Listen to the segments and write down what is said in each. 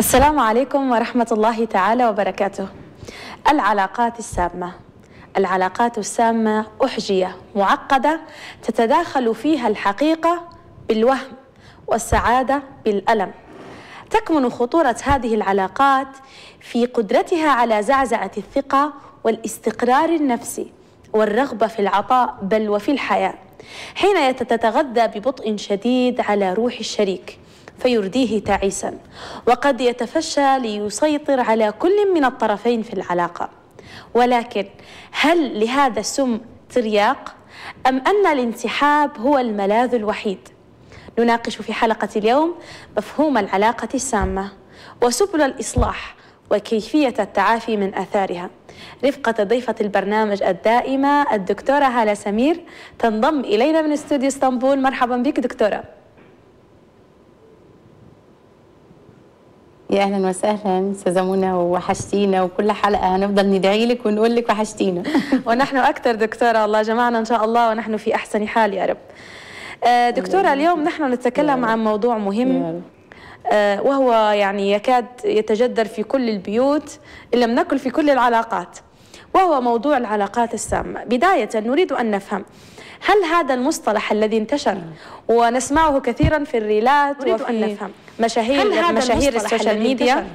السلام عليكم ورحمة الله تعالى وبركاته. العلاقات السامة. العلاقات السامة أحجية معقدة تتداخل فيها الحقيقة بالوهم والسعادة بالألم. تكمن خطورة هذه العلاقات في قدرتها على زعزعة الثقة والاستقرار النفسي والرغبة في العطاء بل وفي الحياة. حين تتغذى ببطء شديد على روح الشريك فيرديه تعيسا وقد يتفشى ليسيطر على كل من الطرفين في العلاقه ولكن هل لهذا السم ترياق ام ان الانسحاب هو الملاذ الوحيد نناقش في حلقه اليوم مفهوم العلاقه السامه وسبل الاصلاح وكيفيه التعافي من اثارها رفقة ضيفة البرنامج الدائمة الدكتورة هالة سمير تنضم إلينا من استوديو اسطنبول مرحبا بك دكتورة يا اهلا وسهلا استاذه منى وحشتينا وكل حلقه هنفضل ندعي لك ونقول لك وحشتينا ونحن اكثر دكتوره الله جمعنا ان شاء الله ونحن في احسن حال يا رب آه، دكتوره اليوم نحن نتكلم عن موضوع مهم آه، وهو يعني يكاد يتجدر في كل البيوت ان لم نكن في كل العلاقات وهو موضوع العلاقات السامه بدايه نريد ان نفهم هل هذا المصطلح الذي انتشر ونسمعه كثيرا في الريلات نريد أن نفهم مشاهير مشاهير السوشيال ميديا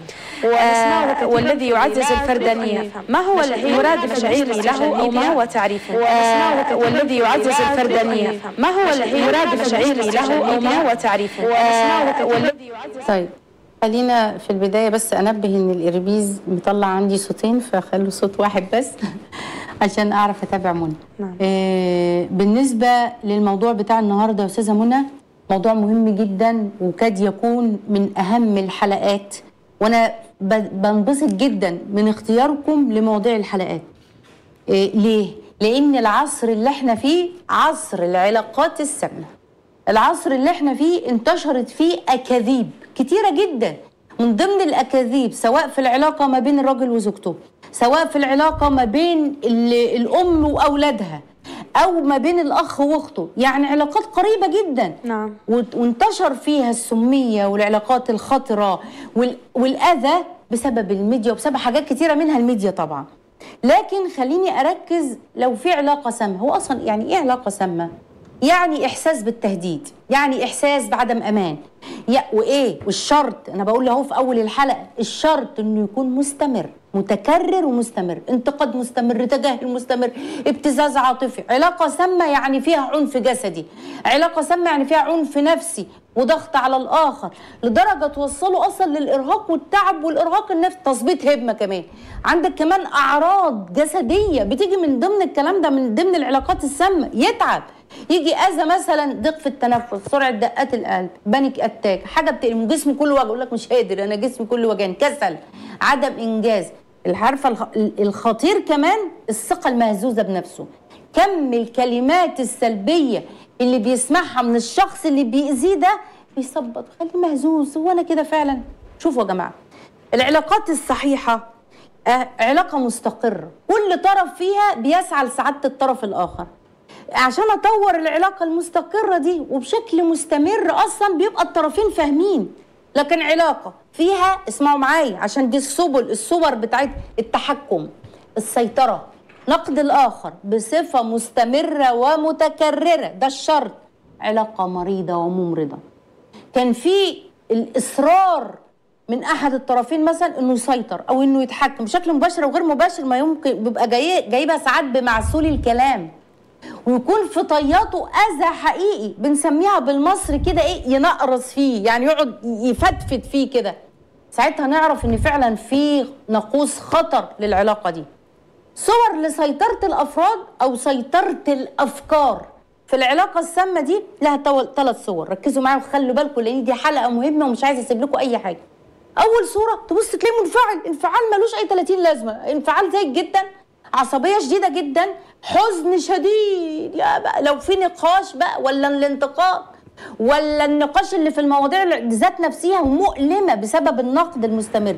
آه والذي يعزز الفردانية ما هو المراد الشعيري له أو ما هو تعريفه آه والذي يعزز الفردانية ما هو المراد الشعيري له أو ما هو تعريفه آه والذي يعزز طيب خلينا في البداية بس أنبه إن الإربيز مطلع عندي صوتين فخلوا صوت واحد بس عشان أعرف أتابع منى نعم. آه بالنسبة للموضوع بتاع النهاردة يا أستاذة منى موضوع مهم جدا وكاد يكون من أهم الحلقات وأنا بنبسط جدا من اختياركم لمواضيع الحلقات إيه ليه؟ لأن العصر اللي احنا فيه عصر العلاقات السامة العصر اللي احنا فيه انتشرت فيه أكاذيب كتيرة جدا من ضمن الأكاذيب سواء في العلاقة ما بين الراجل وزوجته سواء في العلاقة ما بين الأم وأولادها او ما بين الاخ واخته يعني علاقات قريبه جدا نعم وانتشر فيها السميه والعلاقات الخطره والاذى بسبب الميديا وبسبب حاجات كتيره منها الميديا طبعا لكن خليني اركز لو في علاقه سامه هو اصلا يعني ايه علاقه سامه يعني احساس بالتهديد يعني احساس بعدم امان يا وايه والشرط انا بقول له في اول الحلقه الشرط انه يكون مستمر متكرر ومستمر انتقاد مستمر تجاهل مستمر ابتزاز عاطفي علاقه سامه يعني فيها عنف جسدي علاقه سامه يعني فيها عنف نفسي وضغط على الاخر لدرجه توصله اصلا للارهاق والتعب والارهاق النفسي تظبيط هبه كمان عندك كمان اعراض جسديه بتيجي من ضمن الكلام ده من ضمن العلاقات السامه يتعب يجي اذى مثلا ضيق في التنفس سرعه دقات القلب بانيك اتاك حاجه بتقلم جسمي كله وجع يقول لك مش قادر انا جسمي كله وجعني كسل عدم انجاز العارفه الخطير كمان الثقه المهزوزه بنفسه كم الكلمات السلبيه اللي بيسمعها من الشخص اللي بيأذيه ده بيثبط خليه مهزوز هو انا كده فعلا شوفوا يا جماعه العلاقات الصحيحه آه، علاقه مستقره كل طرف فيها بيسعى لسعاده الطرف الاخر عشان اطور العلاقه المستقره دي وبشكل مستمر اصلا بيبقى الطرفين فاهمين لكن علاقه فيها اسمعوا معايا عشان دي السبل الصور بتاعت التحكم السيطره نقد الاخر بصفه مستمره ومتكرره ده الشرط علاقه مريضه وممرضه كان في الاصرار من احد الطرفين مثلا انه يسيطر او انه يتحكم بشكل مباشر وغير مباشر ما يمكن بيبقى جاي جايبها ساعات بمعسول الكلام ويكون في طياته اذى حقيقي بنسميها بالمصري كده ايه ينقرص فيه يعني يقعد يفتفت فيه كده ساعتها نعرف ان فعلا في نقوص خطر للعلاقه دي صور لسيطره الافراد او سيطره الافكار في العلاقه السامه دي لها ثلاث صور ركزوا معايا وخلوا بالكم لان دي حلقه مهمه ومش عايزه اسيب لكم اي حاجه اول صوره تبص تلاقيه منفعل انفعال ملوش اي 30 لازمه انفعال زايد جدا عصبيه شديده جدا حزن شديد يا بقى لو في نقاش بقى ولا الانتقاد ولا النقاش اللي في المواضيع ذات نفسها مؤلمه بسبب النقد المستمر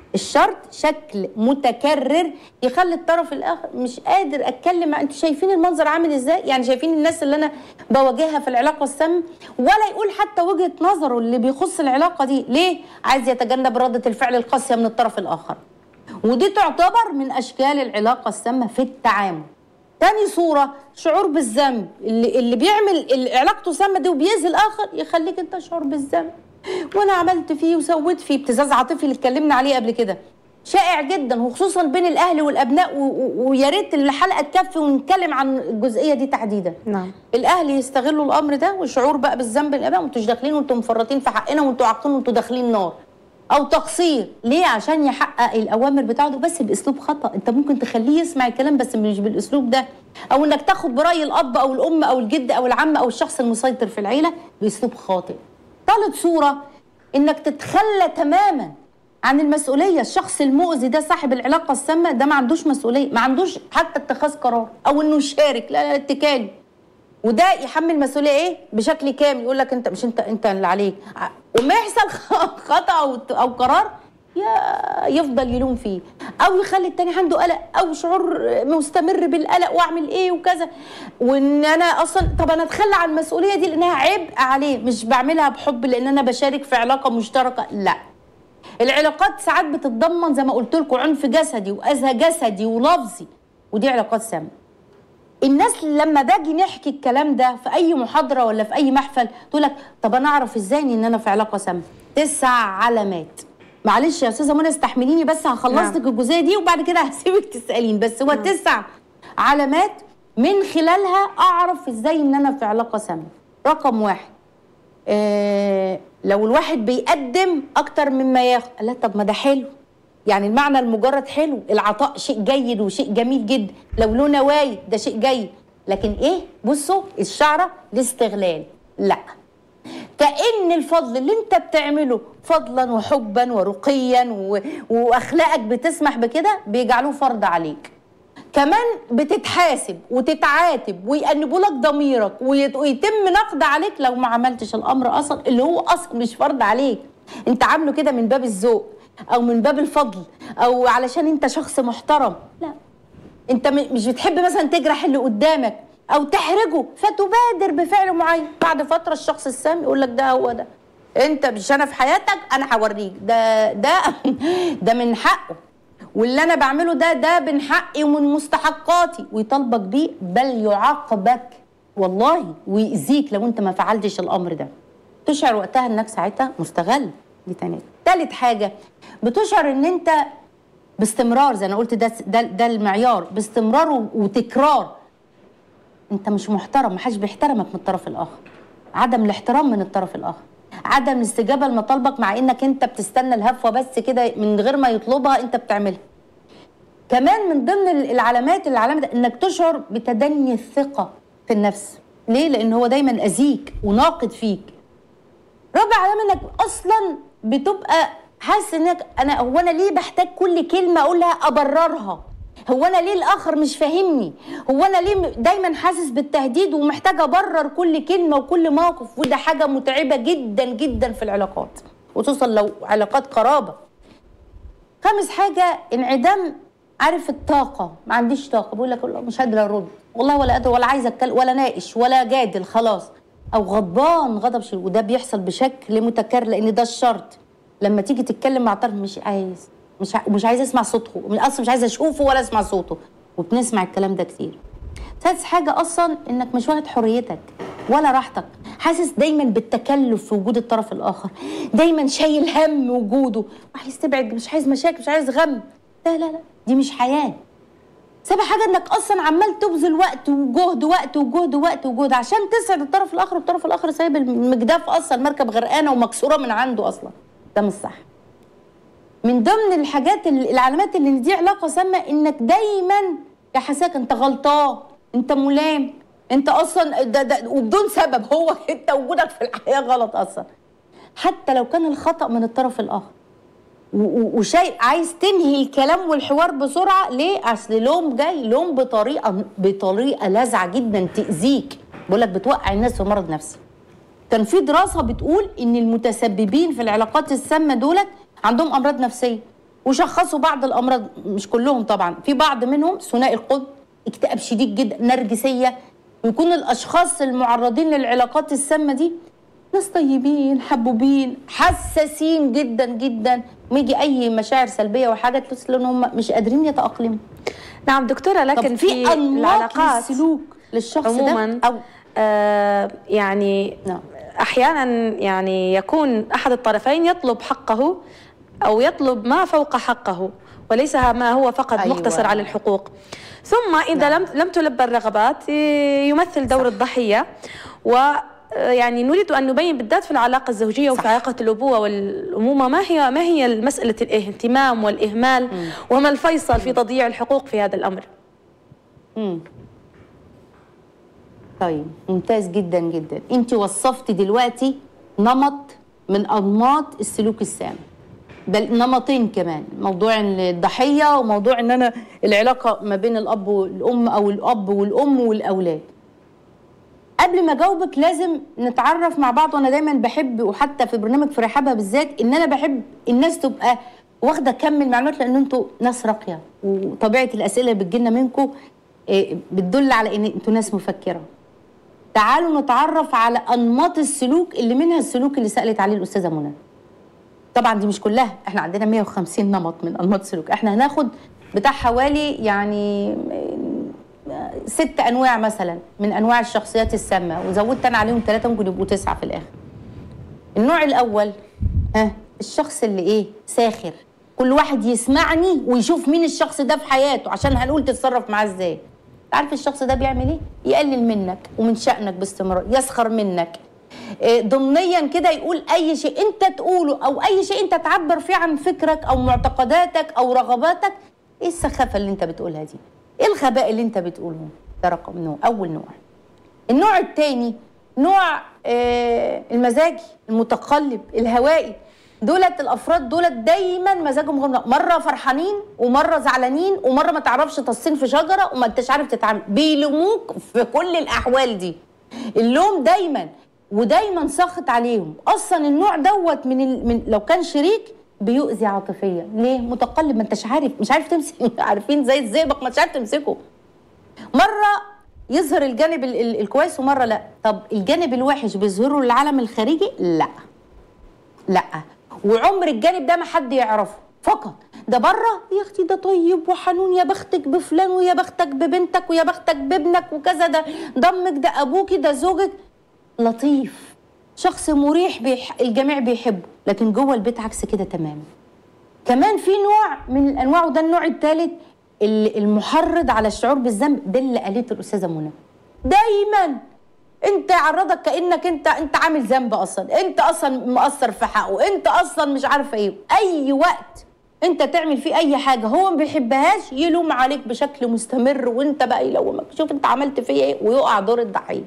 الشرط شكل متكرر يخلي الطرف الاخر مش قادر اتكلم مع انتوا شايفين المنظر عامل ازاي يعني شايفين الناس اللي انا بواجهها في العلاقه السام ولا يقول حتى وجهه نظره اللي بيخص العلاقه دي ليه عايز يتجنب رده الفعل القاسيه من الطرف الاخر ودي تعتبر من اشكال العلاقه السامه في التعامل تاني صورة شعور بالذنب اللي, اللي بيعمل اللي علاقته سامة دي وبيأذي الآخر يخليك أنت شعور بالذنب وأنا عملت فيه وسويت فيه ابتزاز عاطفي اللي اتكلمنا عليه قبل كده شائع جدا وخصوصا بين الأهل والأبناء و- و- ويا ريت الحلقة تكفي ونتكلم عن الجزئية دي تحديدا نعم الاهل يستغلوا الامر ده والشعور بقى بالذنب الاباء وانتوا مش داخلين وانتوا مفرطين في حقنا وانتوا عاقين وانتوا داخلين نار او تقصير ليه عشان يحقق الاوامر بتاعته بس باسلوب خطا انت ممكن تخليه يسمع الكلام بس مش بالاسلوب ده او انك تاخد براي الاب او الام او الجد او العم او الشخص المسيطر في العيله باسلوب خاطئ ثالث صوره انك تتخلى تماما عن المسؤوليه الشخص المؤذي ده صاحب العلاقه السامه ده ما عندوش مسؤوليه ما عندوش حتى اتخاذ قرار او انه يشارك لا لا اتكالي وده يحمل مسؤوليه ايه بشكل كامل يقول لك انت مش انت انت اللي عليك ع- وما يحصل خطا او او قرار يا يفضل يلوم فيه او يخلي التاني عنده قلق او شعور مستمر بالقلق واعمل ايه وكذا وان انا اصلا طب انا اتخلى عن المسؤوليه دي لانها عبء عليه مش بعملها بحب لان انا بشارك في علاقه مشتركه لا العلاقات ساعات بتتضمن زي ما قلت لكم عنف جسدي واذى جسدي ولفظي ودي علاقات سامه الناس لما باجي نحكي الكلام ده في اي محاضره ولا في اي محفل تقول لك طب انا اعرف ازاي ان انا في علاقه سامه تسع علامات معلش يا استاذه منى استحمليني بس هخلص نعم. لك الجزئيه دي وبعد كده هسيبك تسالين بس هو تسع علامات من خلالها اعرف ازاي ان انا في علاقه سامه رقم واحد آه لو الواحد بيقدم اكتر مما ياخد لا طب ما ده حلو يعني المعنى المجرد حلو العطاء شيء جيد وشيء جميل جدا لو له نوايا ده شيء جيد لكن ايه بصوا الشعره الاستغلال لا كأن الفضل اللي انت بتعمله فضلا وحبا ورقيا و... واخلاقك بتسمح بكده بيجعلوه فرض عليك كمان بتتحاسب وتتعاتب ويأنبوا لك ضميرك ويت- ويتم نقد عليك لو ما عملتش الامر اصلا اللي هو اصلا مش فرض عليك انت عامله كده من باب الذوق او من باب الفضل او علشان انت شخص محترم لا انت م- مش بتحب مثلا تجرح اللي قدامك او تحرجه فتبادر بفعل معين بعد فتره الشخص السام يقول لك ده هو ده انت مش انا في حياتك انا هوريك ده ده ده من حقه واللي انا بعمله ده ده من حقي ومن مستحقاتي ويطالبك بيه بل يعاقبك والله ويأذيك لو انت ما فعلتش الامر ده تشعر وقتها انك ساعتها مستغل دي تاني تالت حاجه بتشعر ان انت باستمرار زي انا قلت ده ده, ده المعيار باستمرار و- وتكرار انت مش محترم محدش بيحترمك من الطرف الاخر عدم الاحترام من الطرف الاخر عدم الاستجابه لمطالبك مع انك انت بتستنى الهفوه بس كده من غير ما يطلبها انت بتعملها كمان من ضمن ال- العلامات العلامه ده انك تشعر بتدني الثقه في النفس ليه لان هو دايما اذيك وناقد فيك رابع علامه انك اصلا بتبقى حاسس انك انا هو انا ليه بحتاج كل كلمه اقولها ابررها هو انا ليه الاخر مش فاهمني هو انا ليه م- دايما حاسس بالتهديد ومحتاج ابرر كل كلمه وكل موقف وده حاجه متعبه جدا جدا في العلاقات خصوصا لو علاقات قرابه خامس حاجه انعدام عارف الطاقه ما عنديش طاقه بقول لك والله مش قادره ارد والله ولا قادره ولا عايزه اتكلم ولا ناقش ولا جادل خلاص او غضبان غضب شديد وده بيحصل بشكل متكرر لان ده الشرط لما تيجي تتكلم مع طرف مش عايز مش ع... مش عايز اسمع صوته من اصلا مش عايزه اشوفه ولا اسمع صوته وبنسمع الكلام ده كتير سادس حاجه اصلا انك مش واخد حريتك ولا راحتك حاسس دايما بالتكلف في وجود الطرف الاخر دايما شايل هم وجوده وعايز تبعد مش عايز مشاكل مش عايز غم لا لا لا دي مش حياه سابع حاجه انك اصلا عمال تبذل وقت وجهد وقت وجهد وقت وجهد عشان تسعد الطرف الاخر والطرف الاخر سايب المجداف اصلا مركب غرقانه ومكسوره من عنده اصلا ده مش صح من ضمن الحاجات ال- العلامات اللي دي علاقه سامه انك دايما يحسسك انت غلطان انت ملام انت اصلا ده ده وبدون سبب هو انت وجودك في الحياه غلط اصلا حتى لو كان الخطا من الطرف الاخر و- و- وشيء عايز تنهي الكلام والحوار بسرعه ليه اصل لوم جاي لوم بطريقه بطريقه لاذعه جدا تاذيك بقول لك بتوقع الناس في مرض نفسي كان في دراسه بتقول ان المتسببين في العلاقات السامه دولت عندهم امراض نفسيه وشخصوا بعض الامراض مش كلهم طبعا في بعض منهم ثنائي القطب اكتئاب شديد جدا نرجسيه ويكون الاشخاص المعرضين للعلاقات السامه دي ناس طيبين حبوبين حساسين جدا جدا ويجي اي مشاعر سلبيه وحاجه تحس ان هم مش قادرين يتاقلموا نعم دكتورة لكن طب في في انماط العلاقات للسلوك للشخص عموما ده او آه يعني نعم. احيانا يعني يكون احد الطرفين يطلب حقه او يطلب ما فوق حقه وليس ما هو فقط أيوة. أيوة. مقتصر على الحقوق ثم اذا نعم. لم لم تلبى الرغبات ي- يمثل دور صح. الضحيه و يعني نريد ان نبين بالذات في العلاقه الزوجيه وفي صح. علاقه الابوه والامومه ما هي ما هي مساله الاهتمام والاهمال وما الفيصل في تضييع الحقوق في هذا الامر مم. طيب ممتاز جدا جدا انت وصفتي دلوقتي نمط من انماط السلوك السام بل نمطين كمان موضوع الضحيه وموضوع ان انا العلاقه ما بين الاب والام او الاب والام والاولاد قبل ما اجاوبك لازم نتعرف مع بعض وانا دايما بحب وحتى في برنامج في رحابها بالذات ان انا بحب الناس تبقى واخده كم المعلومات لان انتوا ناس راقيه وطبيعه الاسئله اللي بتجيلنا منكم إيه، بتدل على ان انتوا ناس مفكره تعالوا نتعرف على انماط السلوك اللي منها السلوك اللي سالت عليه الاستاذه منى طبعا دي مش كلها احنا عندنا 150 نمط من انماط السلوك احنا هناخد بتاع حوالي يعني آه، ست انواع مثلا من انواع الشخصيات السامه وزودت انا عليهم ثلاثه ممكن يبقوا تسعه في الاخر النوع الاول ها الشخص اللي ايه ساخر كل واحد يسمعني ويشوف مين الشخص ده في حياته عشان هنقول تتصرف معاه ازاي عارف الشخص ده بيعمل ايه يقلل منك ومن شأنك باستمرار يسخر منك إيه، ضمنيا كده يقول اي شيء انت تقوله او اي شيء انت تعبر فيه عن فكرك او معتقداتك او رغباتك ايه السخافه اللي انت بتقولها دي ايه الغباء اللي انت بتقوله ده رقم نوع اول نوع النوع الثاني نوع آه المزاجي المتقلب الهوائي دولت الافراد دولت دايما مزاجهم غير مره فرحانين ومره زعلانين ومره ما تعرفش تصين في شجره وما انتش عارف تتعامل بيلوموك في كل الاحوال دي اللوم دايما ودايما ساخط عليهم اصلا النوع دوت من, ال... من لو كان شريك بيؤذي عاطفيا ليه متقلب ما انتش عارف مش عارف تمسك عارفين زي الزئبق ما انتش عارف تمسكه مره يظهر الجانب ال- ال- الكويس ومره لا طب الجانب الوحش بيظهره للعالم الخارجي لا لا وعمر الجانب ده ما حد يعرفه فقط ده بره يا اختي ده طيب وحنون يا بختك بفلان ويا بختك ببنتك ويا بختك بابنك وكذا ده ضمك ده ابوكي ده زوجك لطيف شخص مريح بيح... الجميع بيحبه لكن جوه البيت عكس كده تماما كمان في نوع من الانواع وده النوع الثالث المحرض على الشعور بالذنب ده اللي قالته الاستاذه منى دايما انت يعرضك كانك انت انت عامل ذنب اصلا انت اصلا مقصر في حقه انت اصلا مش عارفه ايه اي وقت انت تعمل فيه اي حاجه هو ما بيحبهاش يلوم عليك بشكل مستمر وانت بقى يلومك شوف انت عملت فيا ايه ويقع دور الضحيه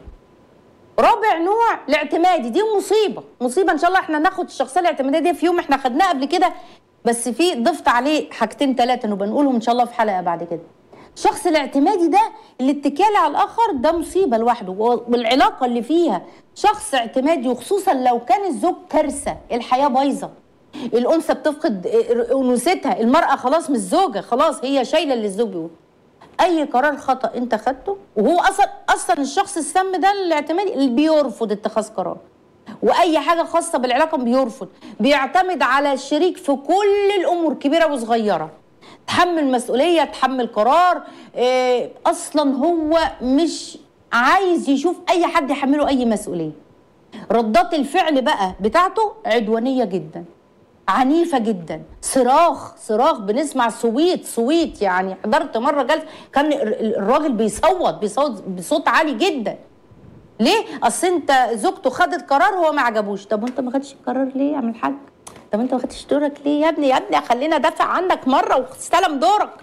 رابع نوع الاعتمادي دي مصيبه مصيبه ان شاء الله احنا ناخد الشخصيه الاعتماديه دي في يوم احنا خدناه قبل كده بس في ضفت عليه حاجتين ثلاثه نبقى نقولهم ان شاء الله في حلقه بعد كده الشخص الاعتمادي ده الاتكال على الاخر ده مصيبه لوحده والعلاقه اللي فيها شخص اعتمادي وخصوصا لو كان الزوج كارثه الحياه بايظه الانثى بتفقد انوثتها المراه خلاص مش زوجه خلاص هي شايله اللي الزوج بيقول اي قرار خطا انت خدته وهو اصلا اصلا الشخص السم ده الاعتمادي اللي بيرفض اتخاذ قرار واي حاجه خاصه بالعلاقه بيرفض بيعتمد على الشريك في كل الامور كبيره وصغيره تحمل مسؤوليه تحمل قرار إيه اصلا هو مش عايز يشوف اي حد يحمله اي مسؤوليه ردات الفعل بقى بتاعته عدوانيه جدا عنيفه جدا صراخ صراخ بنسمع صويت صويت يعني حضرت مره جلسه كان الراجل بيصوت بيصوت بصوت عالي جدا ليه اصل انت زوجته خدت قرار هو ما عجبوش طب وانت ما خدتش القرار ليه يا عم الحاج طب انت ما خدتش دورك ليه يا ابني يا ابني خلينا دافع عنك مره واستلم دورك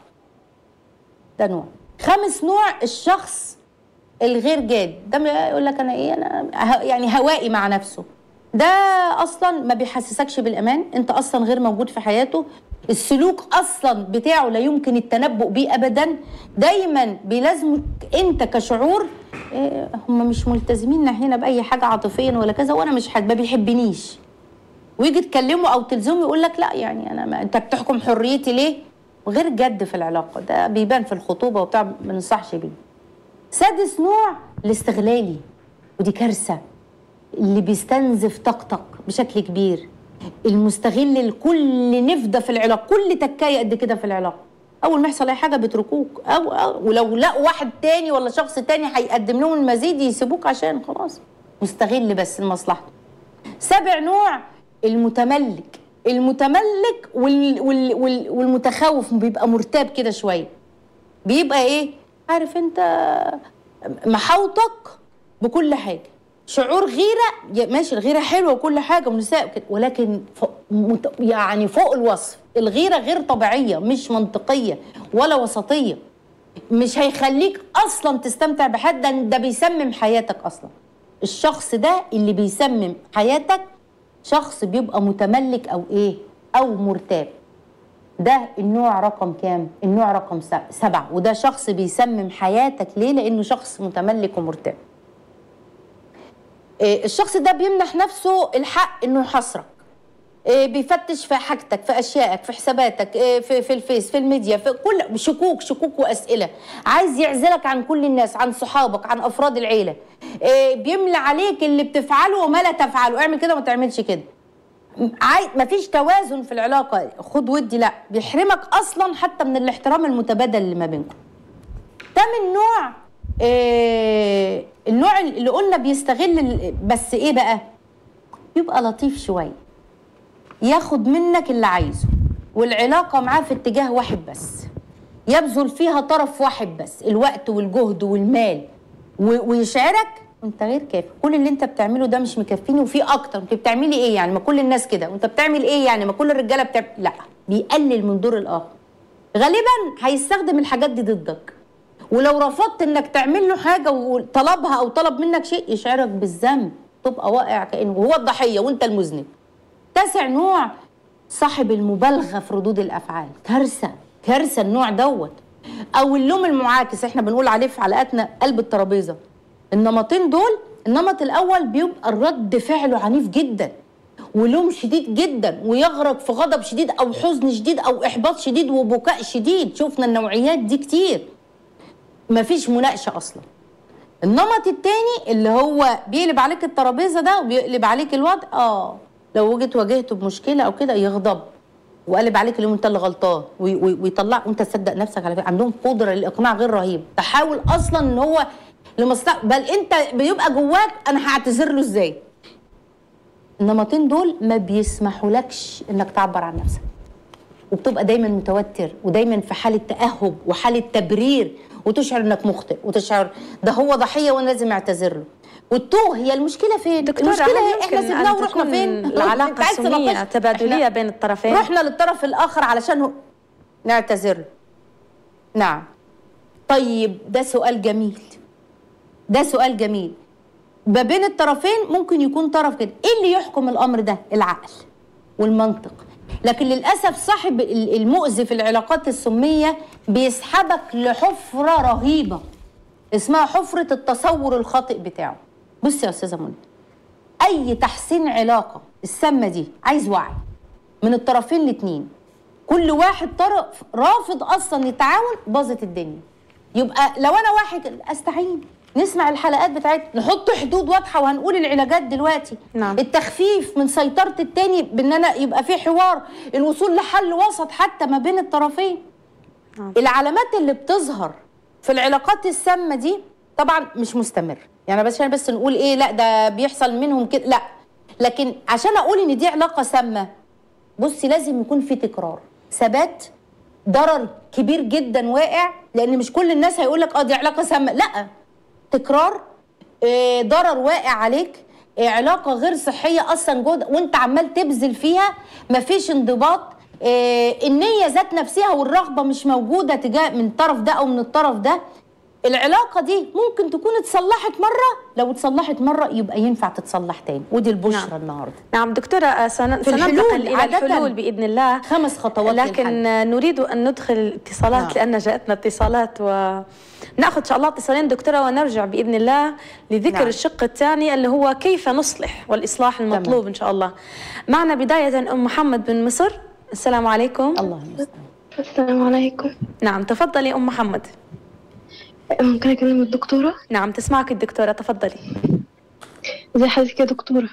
ده نوع خامس نوع الشخص الغير جاد ده يقول لك انا ايه انا يعني هوائي مع نفسه ده اصلا ما بيحسسكش بالامان انت اصلا غير موجود في حياته السلوك اصلا بتاعه لا يمكن التنبؤ بيه ابدا دايما بيلازمك انت كشعور إيه هم مش ملتزمين هنا باي حاجه عاطفيا ولا كذا وانا مش حد ما بيحبنيش ويجي تكلمه او تلزمه يقول لك لا يعني انا ما انت بتحكم حريتي ليه وغير جد في العلاقه ده بيبان في الخطوبه وبتاع ما ننصحش بيه سادس نوع الاستغلالي ودي كارثه اللي بيستنزف طاقتك بشكل كبير المستغل لكل نفده في العلاقه كل تكايه قد كده في العلاقه اول ما يحصل اي حاجه بيتركوك أو, او ولو لقوا واحد تاني ولا شخص تاني هيقدم لهم المزيد يسيبوك عشان خلاص مستغل بس لمصلحته سابع نوع المتملك المتملك وال وال وال والمتخوف بيبقى مرتاب كده شويه بيبقى ايه عارف انت محاوطك بكل حاجه شعور غيره يا- ماشي الغيره حلوه وكل حاجه ونساء وكده، ولكن فوق مت- يعني فوق الوصف الغيره غير طبيعيه مش منطقيه ولا وسطيه مش هيخليك اصلا تستمتع بحد ده, ده بيسمم حياتك اصلا الشخص ده اللي بيسمم حياتك شخص بيبقى متملك او ايه او مرتاب ده النوع رقم كام النوع رقم سب- سبعة وده شخص بيسمم حياتك ليه لانه شخص متملك ومرتاب إيه، الشخص ده بيمنح نفسه الحق انه يحاصرك إيه، بيفتش في حاجتك في اشيائك في حساباتك إيه، في في الفيس في الميديا في كل شكوك شكوك واسئله عايز يعزلك عن كل الناس عن صحابك عن افراد العيله إيه، بيملى عليك اللي بتفعله وما لا تفعله اعمل كده وما تعملش كده عاي... مفيش توازن في العلاقه خد ودي لا بيحرمك اصلا حتى من الاحترام المتبادل اللي ما بينكم تامن نوع آه النوع اللي قلنا بيستغل ال- بس ايه بقى يبقى لطيف شويه ياخد منك اللي عايزه والعلاقه معاه في اتجاه واحد بس يبذل فيها طرف واحد بس الوقت والجهد والمال و- ويشعرك انت غير كافي كل اللي انت بتعمله ده مش مكفيني وفي اكتر انت بتعملي ايه يعني ما كل الناس كده وانت بتعمل ايه يعني ما كل الرجاله بتعمل لا بيقلل من دور الاخر غالبا هيستخدم الحاجات دي ضدك ولو رفضت انك تعمل له حاجه وطلبها او طلب منك شيء يشعرك بالذنب تبقى واقع كانه هو الضحيه وانت المذنب تاسع نوع صاحب المبالغه في ردود الافعال كارثه كارثه النوع دوت او اللوم المعاكس احنا بنقول عليه في حلقاتنا قلب الترابيزه النمطين دول النمط الاول بيبقى الرد فعله عنيف جدا ولوم شديد جدا ويغرق في غضب شديد او حزن شديد او احباط شديد وبكاء شديد شفنا النوعيات دي كتير مفيش مناقشه اصلا النمط التاني اللي هو بيقلب عليك الترابيزه ده وبيقلب عليك الوضع اه لو جيت واجهته بمشكله او كده يغضب وقلب عليك اللي انت اللي غلطان وي- وي- ويطلع وانت تصدق نفسك على فكره عندهم قدره للاقناع غير رهيب تحاول اصلا ان هو لمصلحه بل انت بيبقى جواك انا هعتذر له ازاي النمطين دول ما بيسمحولكش انك تعبر عن نفسك وبتبقى دايما متوتر ودايما في حاله تاهب وحاله تبرير وتشعر انك مخطئ وتشعر ده هو ضحيه وانا لازم اعتذر له والتوه هي المشكله فين؟ دكتورة المشكله هل هي احنا يمكن سيبناه أن ورحنا تكون فين؟ العلاقة أنت عايز السمية تناقش؟ تبادلية إحنا بين الطرفين؟ رحنا للطرف الاخر علشان هو نعتذر له نعم طيب ده سؤال جميل ده سؤال جميل ما بين الطرفين ممكن يكون طرف كده ايه اللي يحكم الامر ده العقل والمنطق لكن للاسف صاحب ال- المؤذي في العلاقات السميه بيسحبك لحفره رهيبه اسمها حفره التصور الخاطئ بتاعه بص يا استاذه منى اي تحسين علاقه السامه دي عايز وعي من الطرفين الاتنين كل واحد طرف رافض اصلا يتعاون باظت الدنيا يبقى لو انا واحد استعين نسمع الحلقات بتاعتنا نحط حدود واضحه وهنقول العلاجات دلوقتي نعم. التخفيف من سيطره التاني بان انا يبقى في حوار الوصول لحل وسط حتى ما بين الطرفين نعم. العلامات اللي بتظهر في العلاقات السامه دي طبعا مش مستمر يعني بس عشان بس نقول ايه لا ده بيحصل منهم كده لا لكن عشان اقول ان دي علاقه سامه بصي لازم يكون في تكرار ثبات ضرر كبير جدا واقع لان مش كل الناس هيقول لك اه دي علاقه سامه لا تكرار آه، ضرر واقع عليك آه، علاقه غير صحيه اصلا جود وانت عمال تبذل فيها مفيش انضباط آه، النيه ذات نفسها والرغبه مش موجوده تجاه من الطرف ده او من الطرف ده العلاقه دي ممكن تكون اتصلحت مره لو اتصلحت مره يبقى ينفع تتصلح تاني ودي البشرى نعم. النهارده نعم دكتورة آه، سن- في سننتقل الحلول إلى عادةً الحلول بإذن الله خمس خطوات لكن للحل. آه، نريد أن ندخل اتصالات نعم. لأن جاءتنا اتصالات ناخذ ان شاء الله اتصالين دكتوره ونرجع باذن الله لذكر نعم. الشق الثاني اللي هو كيف نصلح والاصلاح المطلوب تمام. ان شاء الله معنا بدايه ام محمد من مصر السلام عليكم الله السلام عليكم نعم تفضلي ام محمد ممكن اكلم الدكتوره نعم تسمعك الدكتوره تفضلي ازي حضرتك يا دكتوره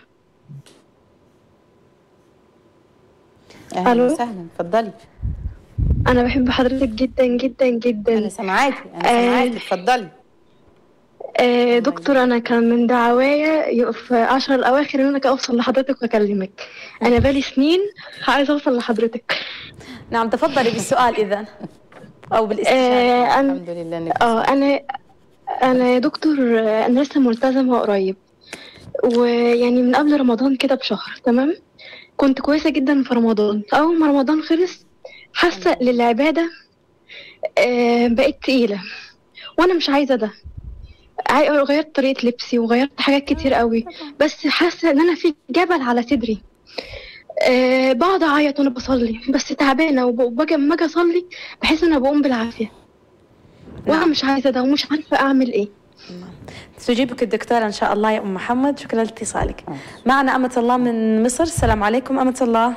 اهلا وسهلا اتفضلي انا بحب حضرتك جدا جدا جدا انا سامعاكي انا سامعاكي اتفضلي آه دكتور انا كان من دعوايا في عشر الاواخر ان انا اوصل لحضرتك واكلمك انا بالي سنين عايزه اوصل لحضرتك نعم تفضلي بالسؤال اذا او بالاستشاره آه الحمد لله انك اه انا انا يا دكتور انا لسه ملتزمه قريب ويعني من قبل رمضان كده بشهر تمام كنت كويسه جدا في رمضان اول ما رمضان خلص حاسه للعباده آه بقيت تقيله وانا مش عايزه ده غيرت طريقه لبسي وغيرت حاجات كتير قوي بس حاسه ان انا في جبل على صدري أه بقعد اعيط وانا بصلي بس تعبانه وباجي اما اجي اصلي بحس ان انا بقوم بالعافيه وانا نعم. مش عايزه ده ومش عارفه اعمل ايه تجيبك الدكتورة إن شاء الله يا أم محمد شكرا لاتصالك معنا أمة الله من مصر السلام عليكم أمة الله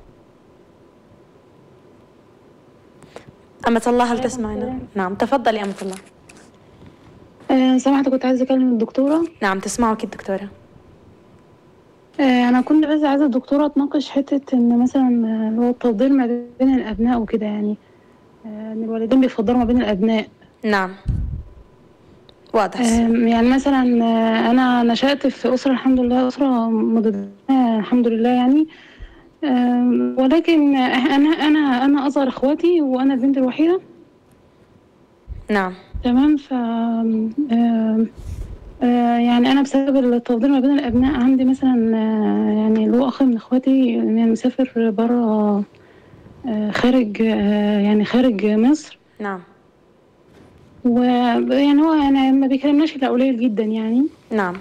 أمة الله هل تسمعنا؟ نعم تفضلي أمة الله أه سمحت كنت عايزة أكلم الدكتورة نعم تسمعك الدكتورة أه أنا كنت بس عايزة الدكتورة تناقش حتة إن مثلا اللي هو التفضيل ما بين الأبناء وكده يعني أه إن الوالدين بيفضلوا ما بين الأبناء نعم واضح يعني مثلا أنا نشأت في أسرة الحمد لله أسرة متدينة الحمد لله يعني ولكن انا انا انا اصغر اخواتي وانا البنت الوحيده نعم تمام ف يعني انا بسبب التفضيل ما بين الابناء عندي مثلا يعني اللي هو اخ من اخواتي يعني مسافر بره خارج يعني خارج مصر نعم ويعني هو يعني ما بيكلمناش الا قليل جدا يعني نعم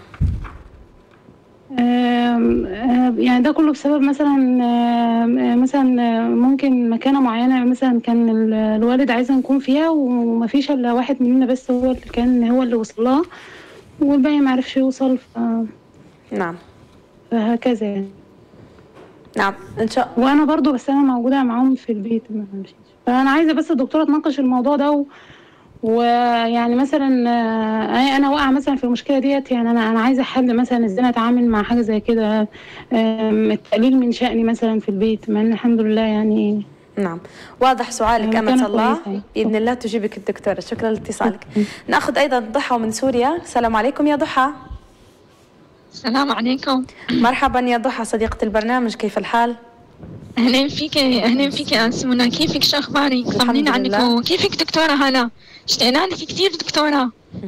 يعني ده كله بسبب مثلا مثلا ممكن مكانة معينة مثلا كان الوالد عايز نكون فيها ومفيش إلا واحد مننا بس هو اللي كان هو اللي وصل لها والباقي معرفش يوصل ف... نعم فهكذا يعني نعم ان شاء الله وانا برضو بس انا موجوده معاهم في البيت ما مشيتش فانا عايزه بس الدكتوره تناقش الموضوع ده و... ويعني مثلا انا واقعه مثلا في المشكله ديت يعني انا انا عايزه حل مثلا ازاي اتعامل مع حاجه زي كده التقليل من شأني مثلا في البيت مع ان الحمد لله يعني نعم واضح سؤالك أمة الله بإذن الله تجيبك الدكتورة شكرا لاتصالك نأخذ أيضا ضحى من سوريا السلام عليكم يا ضحى السلام عليكم مرحبا يا ضحى صديقة البرنامج كيف الحال؟ اهلا فيك اهلا فيك يا سمونة كيفك شو اخبارك؟ طمنين عنك وكيفك دكتورة هلا؟ اشتقنا لك كثير دكتورة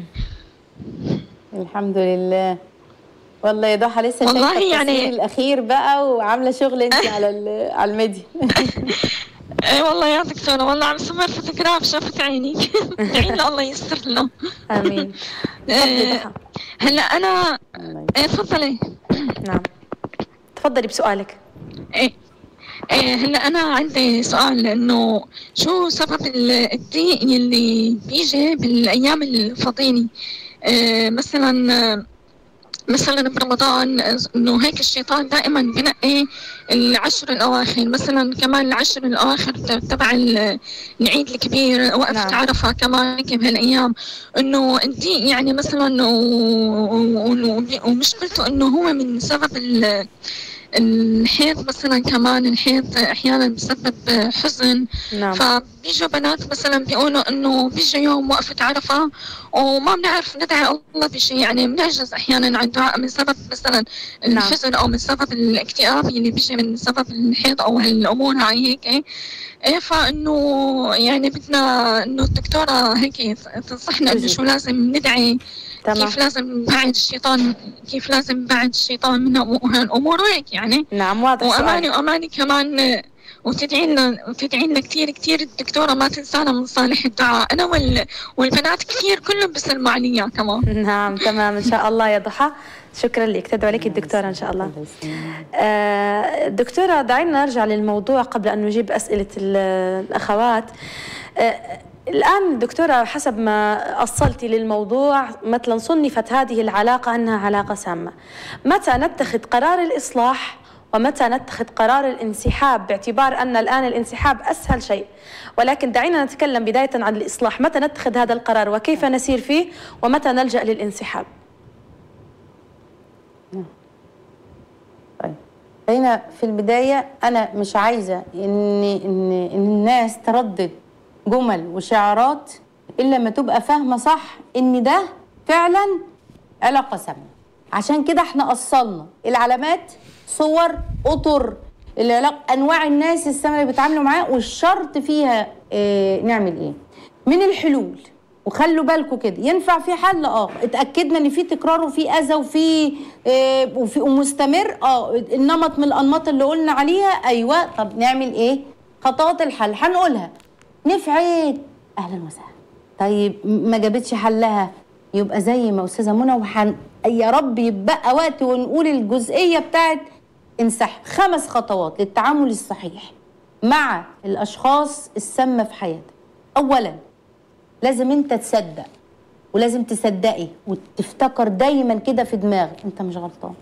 الحمد لله والله يا ضحى لسه والله يعني الاخير بقى وعامله شغل انت على على الميديا اي والله يا دكتورة والله عم صور فوتوغراف شافت عيني ادعي الله يستر له امين هلا انا ايه تفضلي نعم تفضلي بسؤالك ايه إيه هلا انا عندي سؤال انه شو سبب الضيق اللي بيجي بالايام الفضيله إيه مثلا مثلا برمضان انه هيك الشيطان دائما بنقي العشر الاواخر مثلا كمان العشر الاواخر تبع العيد الكبير وقفت نعم. عرفه كمان هيك بهالايام انه انت يعني مثلا ومشكلته انه هو من سبب الحيض مثلا كمان الحيض احيانا بسبب حزن نعم. فبيجوا بنات مثلا بيقولوا انه بيجي يوم وقفة عرفة وما بنعرف ندعي الله بشيء يعني بنعجز احيانا عن الدعاء من سبب مثلا نعم. الحزن او من سبب الاكتئاب اللي بيجي من سبب الحيض او هالامور هاي هيك ايه فانه يعني بدنا انه الدكتوره هيك تنصحنا انه شو لازم ندعي تمام. كيف لازم نبعد الشيطان كيف لازم نبعد الشيطان من هالامور وهيك يعني نعم واضح واماني واماني كمان وتدعي لنا وتدعي لنا كثير كثير الدكتوره ما تنسانا من صالح الدعاء انا وال... والبنات كثير كلهم بيسلموا عليا كمان نعم تمام ان شاء الله يا ضحى شكرا لك تدعو لك الدكتوره ان شاء الله آه دكتوره دعينا نرجع للموضوع قبل ان نجيب اسئله الاخوات آه الآن دكتورة حسب ما أصلتي للموضوع مثلا صنفت هذه العلاقة أنها علاقة سامة متى نتخذ قرار الإصلاح ومتى نتخذ قرار الانسحاب باعتبار أن الآن الانسحاب أسهل شيء ولكن دعينا نتكلم بداية عن الإصلاح متى نتخذ هذا القرار وكيف نسير فيه ومتى نلجأ للانسحاب طيب هنا في البداية أنا مش عايزة إن إن إن الناس تردد جمل وشعارات إلا لما تبقى فاهمة صح إن ده فعلا علاقة سامة عشان كده احنا أصلنا العلامات صور أطر العلاقة أنواع الناس السامة اللي بيتعاملوا معاه والشرط فيها اه نعمل إيه من الحلول وخلوا بالكم كده ينفع في حل اه اتاكدنا ان في تكرار وفي اذى وفي آه وفي ومستمر اه النمط من الانماط اللي قلنا عليها ايوه طب نعمل ايه خطوات الحل هنقولها نفعت اهلا وسهلا طيب ما جابتش حلها يبقى زي ما استاذه منى وحن يا رب يبقى وقت ونقول الجزئيه بتاعت انسحب خمس خطوات للتعامل الصحيح مع الاشخاص السامه في حياتك اولا لازم انت تصدق ولازم تصدقي وتفتكر دايما كده في دماغك انت مش غلطان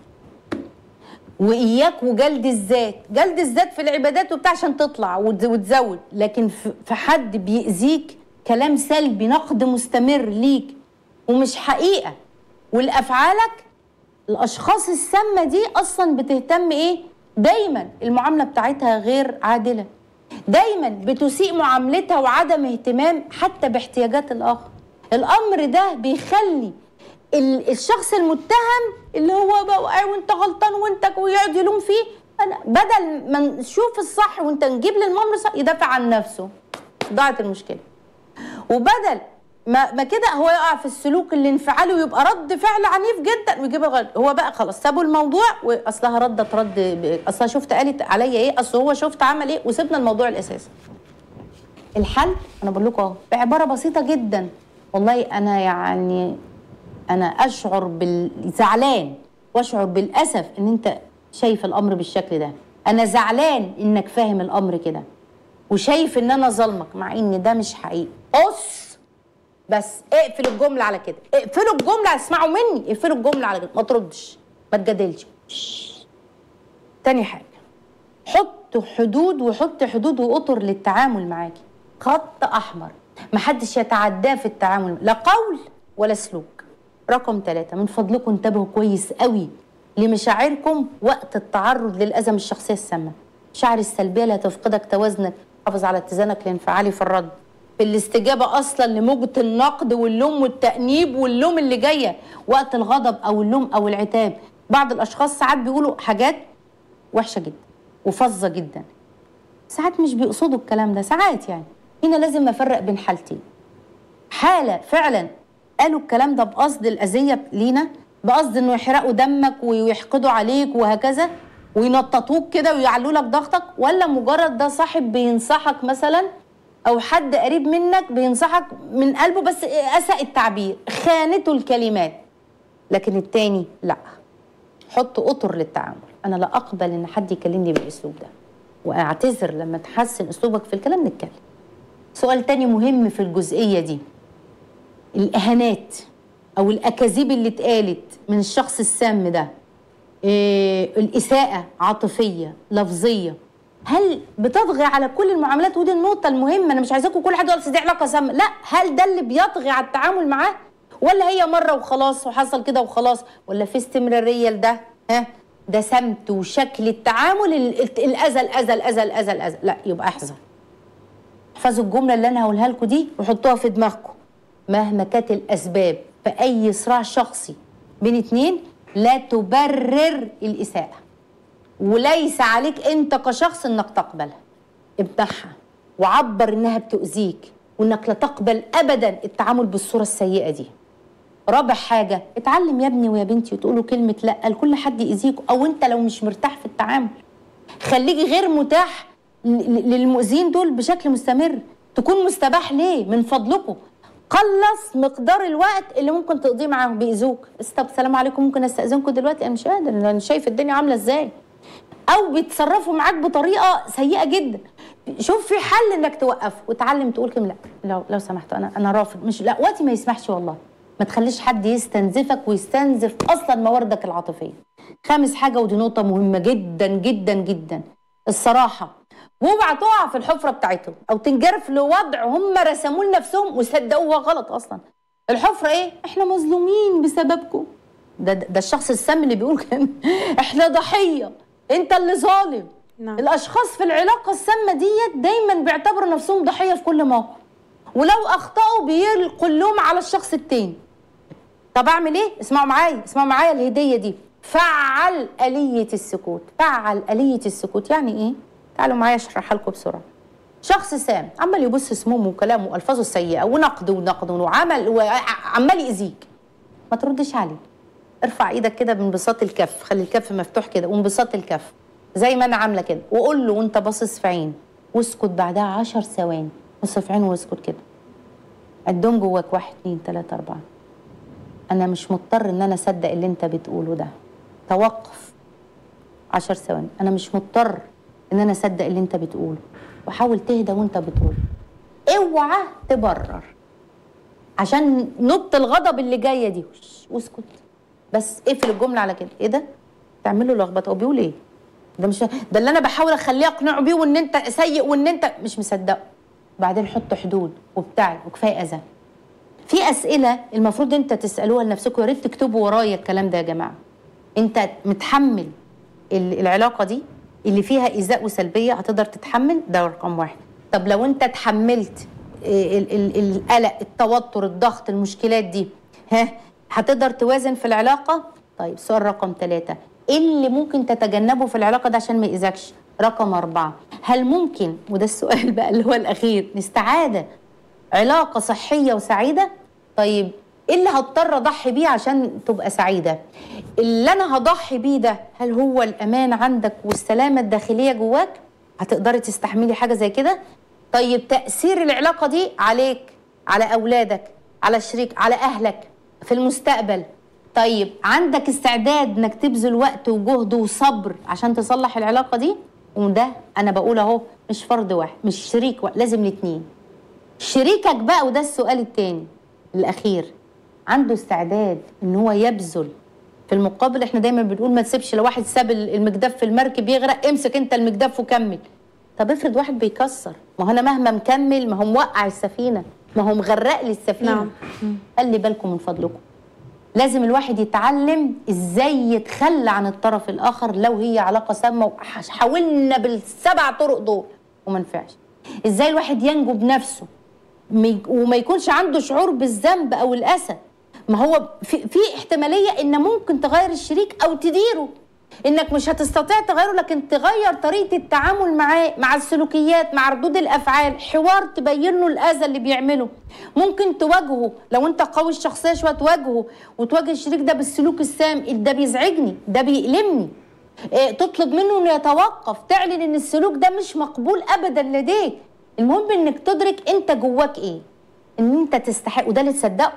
واياك وجلد الذات جلد الذات في العبادات وبتاع عشان تطلع وتزود لكن في حد بيأذيك كلام سلبي نقد مستمر ليك ومش حقيقه والافعالك الاشخاص السامه دي اصلا بتهتم ايه دايما المعامله بتاعتها غير عادله دايما بتسيء معاملتها وعدم اهتمام حتى باحتياجات الاخر الامر ده بيخلي الشخص المتهم اللي هو بقى وانت غلطان وانت ويقعد يلوم فيه أنا بدل ما نشوف الصح وانت نجيب للمامر صح يدافع عن نفسه ضاعت المشكله وبدل ما ما كده هو يقع في السلوك اللي انفعاله ويبقى رد فعل عنيف جدا ويجيب غلط هو بقى خلاص سابوا الموضوع واصلها ردت رد اصلها شفت قالت عليا ايه اصل هو شفت عمل ايه وسيبنا الموضوع الاساسي الحل انا بقول لكم اهو بعباره بسيطه جدا والله انا يعني انا اشعر بالزعلان واشعر بالاسف ان انت شايف الامر بالشكل ده انا زعلان انك فاهم الامر كده وشايف ان انا ظلمك مع ان ده مش حقيقي قص بس اقفل الجمله على كده اقفلوا الجمله اسمعوا مني اقفلوا الجمله على كده ما تردش ما تجادلش تاني حاجه حط حدود وحط حدود واطر للتعامل معاكي خط احمر محدش يتعداه في التعامل لا قول ولا سلوك رقم ثلاثة من فضلكم انتبهوا كويس قوي لمشاعركم وقت التعرض للأذى من الشخصية السامة المشاعر السلبية اللي هتفقدك توازنك حافظ على اتزانك الانفعالي في الرد في الاستجابة أصلا لموجة النقد واللوم والتأنيب واللوم اللي جاية وقت الغضب أو اللوم أو العتاب بعض الأشخاص ساعات بيقولوا حاجات وحشة جدا وفظة جدا ساعات مش بيقصدوا الكلام ده ساعات يعني هنا لازم أفرق بين حالتين حالة فعلا قالوا الكلام ده بقصد الأذية لينا بقصد إنه يحرقوا دمك ويحقدوا عليك وهكذا وينططوك كده ويعلوا لك ضغطك ولا مجرد ده صاحب بينصحك مثلا او حد قريب منك بينصحك من قلبه بس اساء التعبير خانته الكلمات لكن التاني لا حط اطر للتعامل انا لا اقبل ان حد يكلمني بالاسلوب ده واعتذر لما تحسن اسلوبك في الكلام نتكلم سؤال تاني مهم في الجزئيه دي الاهانات او الاكاذيب اللي اتقالت من الشخص السام ده إيه الاساءه عاطفيه لفظيه هل بتطغي على كل المعاملات ودي النقطه المهمه انا مش عايزاكم كل حد يقول دي علاقه سامه لا هل ده اللي بيطغي على التعامل معاه ولا هي مره وخلاص وحصل كده وخلاص ولا في استمراريه لده ها ده سمت وشكل التعامل الاذى الاذى الاذى الاذى الاذى لا يبقى احذر احفظوا الجمله اللي انا هقولها لكم دي وحطوها في دماغكم مهما كانت الاسباب في اي صراع شخصي بين اتنين لا تبرر الاساءه وليس عليك انت كشخص انك تقبلها امدحها وعبر انها بتؤذيك وانك لا تقبل ابدا التعامل بالصوره السيئه دي رابع حاجه اتعلم يا ابني ويا بنتي وتقولوا كلمه لا لكل حد يأذيك او انت لو مش مرتاح في التعامل خليكي غير متاح للمؤذين دول بشكل مستمر تكون مستباح ليه من فضلكم قلص مقدار الوقت اللي ممكن تقضيه معاهم بيأذوك طب السلام عليكم ممكن استأذنكم دلوقتي انا مش قادر انا شايف الدنيا عامله ازاي او بيتصرفوا معاك بطريقه سيئه جدا شوف في حل انك توقف وتعلم تقول كلمه لا لو لو سمحت انا انا رافض مش لا وقتي ما يسمحش والله ما تخليش حد يستنزفك ويستنزف اصلا مواردك العاطفيه خامس حاجه ودي نقطه مهمه جدا جدا جدا الصراحه واوعى تقع في الحفره بتاعتهم او تنجرف لوضع هم رسموه لنفسهم وصدقوها غلط اصلا الحفره ايه احنا مظلومين بسببكم ده ده الشخص السام اللي بيقول كده احنا ضحيه انت اللي ظالم نعم. الاشخاص في العلاقه السامه ديت دايما بيعتبروا نفسهم ضحيه في كل موقف ولو اخطاوا بيلقوا اللوم على الشخص التاني طب اعمل ايه اسمعوا معايا اسمعوا معايا الهديه دي فعل آلية السكوت فعل آلية السكوت يعني ايه تعالوا معايا اشرحها لكم بسرعه شخص سام عمال يبص سمومه وكلامه والفاظه السيئه ونقد ونقد وعمل وعمال يأذيك ما تردش عليه ارفع ايدك كده بانبساط الكف خلي الكف مفتوح كده وانبساط الكف زي ما انا عامله كده وقول له وانت باصص في عين واسكت بعدها عشر ثواني بص في عينه واسكت كده عدهم جواك واحد اتنين تلاته اربعه انا مش مضطر ان انا اصدق اللي انت بتقوله ده توقف عشر ثواني انا مش مضطر ان انا اصدق اللي انت بتقوله وحاول تهدى وانت بتقول اوعى تبرر عشان نبط الغضب اللي جايه دي وش- واسكت بس اقفل الجمله على كده ايه ده تعمل له لخبطه هو بيقول ايه ده مش ده اللي انا بحاول اخليه اقنعه بيه وان انت سيء وان انت مش مصدقه بعدين حط حدود وبتاع وكفايه اذى في اسئله المفروض انت تسالوها لنفسكم يا ريت تكتبوا ورايا الكلام ده يا جماعه انت متحمل ال- العلاقه دي اللي فيها ايذاء وسلبيه هتقدر تتحمل ده رقم واحد طب لو انت اتحملت ال- ال- القلق التوتر الضغط المشكلات دي ها هتقدر توازن في العلاقه طيب سؤال رقم ثلاثة ايه اللي ممكن تتجنبه في العلاقه ده عشان ما يأذكش رقم أربعة هل ممكن وده السؤال بقى اللي هو الأخير الاستعادة علاقة صحية وسعيدة طيب ايه اللي هضطر اضحي بيه عشان تبقى سعيدة اللي انا هضحي بيه ده هل هو الامان عندك والسلامة الداخلية جواك هتقدري تستحملي حاجة زي كده طيب تأثير العلاقة دي عليك على أولادك على شريك على أهلك في المستقبل طيب عندك استعداد انك تبذل وقت وجهد وصبر عشان تصلح العلاقة دي وده انا بقول اهو مش فرد واحد مش شريك واحد لازم الاتنين شريكك بقى وده السؤال التاني الاخير عنده استعداد ان هو يبذل في المقابل احنا دايما بنقول ما تسيبش لو واحد ساب المجدف في المركب يغرق امسك انت المجدف وكمل طب افرض واحد بيكسر ما هو انا مهما مكمل ما هو موقع السفينه ما هو مغرق لي السفينه نعم. خلي بالكم من فضلكم لازم الواحد يتعلم ازاي يتخلى عن الطرف الاخر لو هي علاقه سامه وحاولنا بالسبع طرق دول وما نفعش ازاي الواحد ينجو بنفسه مي- وما يكونش عنده شعور بالذنب او الاسى ما هو في, في احتماليه ان ممكن تغير الشريك او تديره انك مش هتستطيع تغيره لكن تغير طريقه التعامل معاه مع السلوكيات مع ردود الافعال حوار تبين له الاذى اللي بيعمله ممكن تواجهه لو انت قوي الشخصيه شويه تواجهه وتواجه الشريك ده بالسلوك السام ده بيزعجني ده بيألمني إيه، تطلب منه انه يتوقف تعلن ان السلوك ده مش مقبول ابدا لديك المهم انك تدرك انت جواك ايه ان انت تستحق وده اللي تصدقه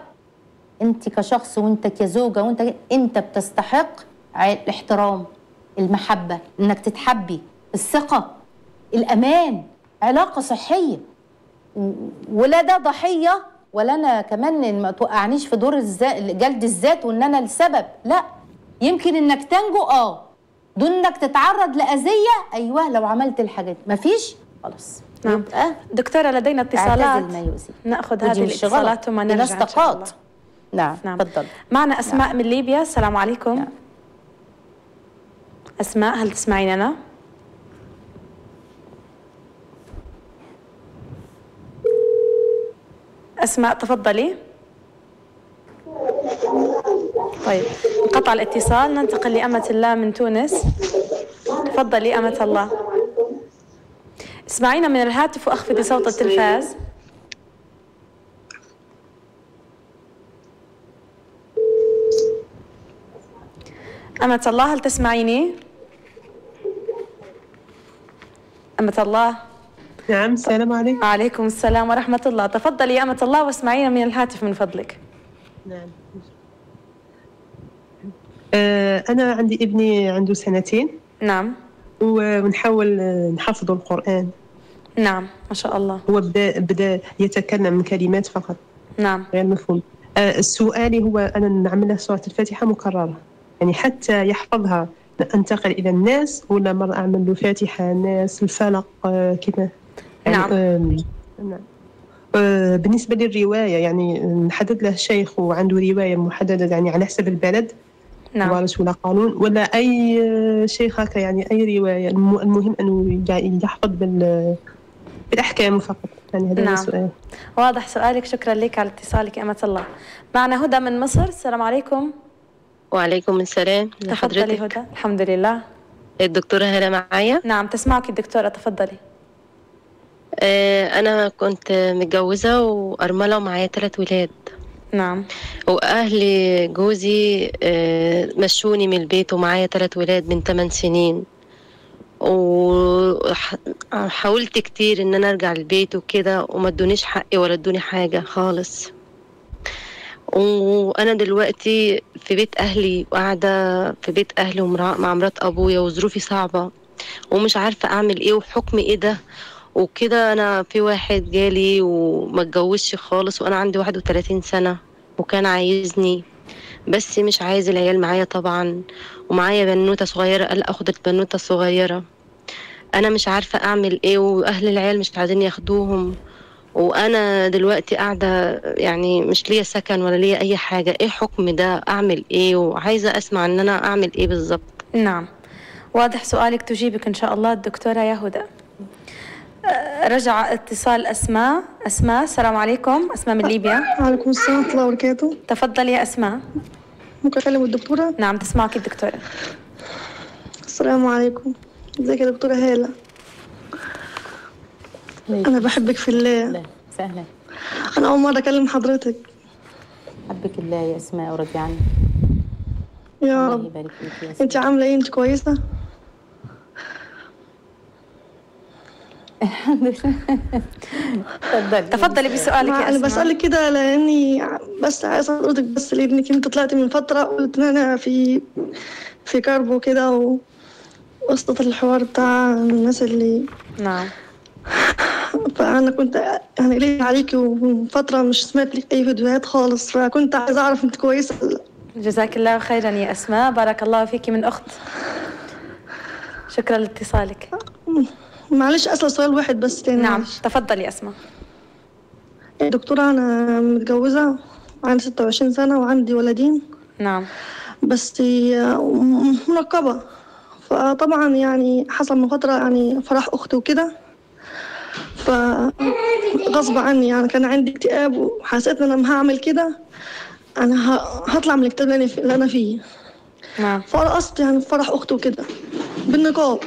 انت كشخص وانت كزوجه وانت انت بتستحق ع- الاحترام المحبه انك تتحبي الثقه الامان علاقه صحيه و- ولا ده ضحيه ولا انا كمان إن ما توقعنيش في دور الذات جلد الذات وان انا السبب لا يمكن انك تنجو اه دون انك تتعرض لاذيه ايوه لو عملت الحاجات مفيش خلاص نعم. يبقى دكتورة لدينا اتصالات اعتزل ما يؤذي ناخذ ودي هذه مش الاتصالات غلط. وما دي نرجع ناس إن شاء الله. طاقات نعم نعم تفضل معنا أسماء من ليبيا السلام عليكم أسماء هل تسمعيننا؟ أسماء تفضلي طيب انقطع الاتصال ننتقل لأمة الله من تونس تفضلي أمة الله اسمعينا من الهاتف واخفضي صوت التلفاز أمة الله هل تسمعيني؟ أمة الله نعم السلام عليكم عليكم السلام ورحمة الله تفضلي يا أمة الله واسمعينا من الهاتف من فضلك نعم آه، أنا عندي ابني عنده سنتين نعم ونحاول آه، نحفظه القرآن نعم ما شاء الله هو بدا بدا يتكلم كلمات فقط نعم غير مفهوم آه، السؤال هو أنا نعمل له سورة الفاتحة مكررة يعني حتى يحفظها أنتقل إلى الناس ولا مرة أعمل له فاتحة الناس الفلق آه، كذا يعني نعم. آم، نعم آه، بالنسبة للرواية يعني نحدد له شيخ وعنده رواية محددة يعني على حسب البلد نعم وارث ولا قانون ولا أي آه، شيخ هكا يعني أي رواية الم- المهم أنه يع- يحفظ بال بالأحكام فقط يعني هذا هو نعم. السؤال واضح سؤالك شكرا لك على اتصالك أمة الله معنا هدى من مصر السلام عليكم وعليكم السلام تفضلي لحضرتك هدى الحمد لله الدكتورة هالة معايا نعم تسمعك الدكتورة تفضلي آه، أنا كنت متجوزة وأرملة ومعايا ثلاث ولاد نعم وأهل جوزي آه، مشوني من البيت ومعايا ثلاث ولاد من 8 سنين وحاولت كتير ان انا ارجع البيت وكده وما ادونيش حقي ولا ادوني حاجة خالص وانا دلوقتي في بيت اهلي وقاعدة في بيت اهلي ومرا- مع مرات ابويا وظروفي صعبة ومش عارفة اعمل ايه وحكم ايه ده وكده انا في واحد جالي وما اتجوزش خالص وانا عندي 31 سنة وكان عايزني بس مش عايز العيال معايا طبعا ومعايا بنوتة صغيرة قال اخد البنوتة الصغيرة انا مش عارفة اعمل ايه واهل العيال مش عايزين ياخدوهم وانا دلوقتي قاعدة يعني مش ليا سكن ولا ليا اي حاجة ايه حكم ده اعمل ايه وعايزة اسمع ان انا اعمل ايه بالظبط نعم واضح سؤالك تجيبك إن شاء الله الدكتورة يا هدى أه، رجع اتصال أسماء أسماء السلام عليكم أسماء من ليبيا وعليكم السلام ورحمة الله وبركاته تفضلي يا أسماء ممكن أكلم الدكتورة نعم تسمعك الدكتورة السلام عليكم ازيك يا دكتورة هالة أنا بحبك في الله لا سهلا أنا أول مرة أكلم حضرتك حبك الله يا اسماء ورضي عنك يا الله رب يبارك فيك يا اسماء أنت عاملة إيه أنت كويسة تفضلي تفضلي بسؤالك مع- يا أنا أسماء بسألك كده لأني بس عايزة حضرتك بس لأنك أنت طلعت من فترة قلت إن أنا في في كرب وكده و وسط الحوار بتاع الناس اللي نعم فأنا كنت يعني قلقت عليكي ومن فترة مش سمعت لك أي فيديوهات خالص فكنت عايزة أعرف أنت كويسة ولا لأ. جزاك الله خيرا يا أسماء بارك الله فيك من أخت شكرا لاتصالك معلش أسأل سؤال واحد بس تاني نعم معلش. تفضلي يا أسماء يا دكتورة أنا متجوزة عندي ستة وعشرين سنة وعندي ولدين نعم بس م- منقبة فطبعا يعني حصل من فترة يعني فرح أختي وكده فغصب عني يعني كان عندي اكتئاب وحسيت إن أنا لما هعمل كده أنا ه- هطلع من الاكتئاب اللي أنا فيه- اللي أنا فيه نعم فرقصت يعني في فرح أختي وكده بالنقاب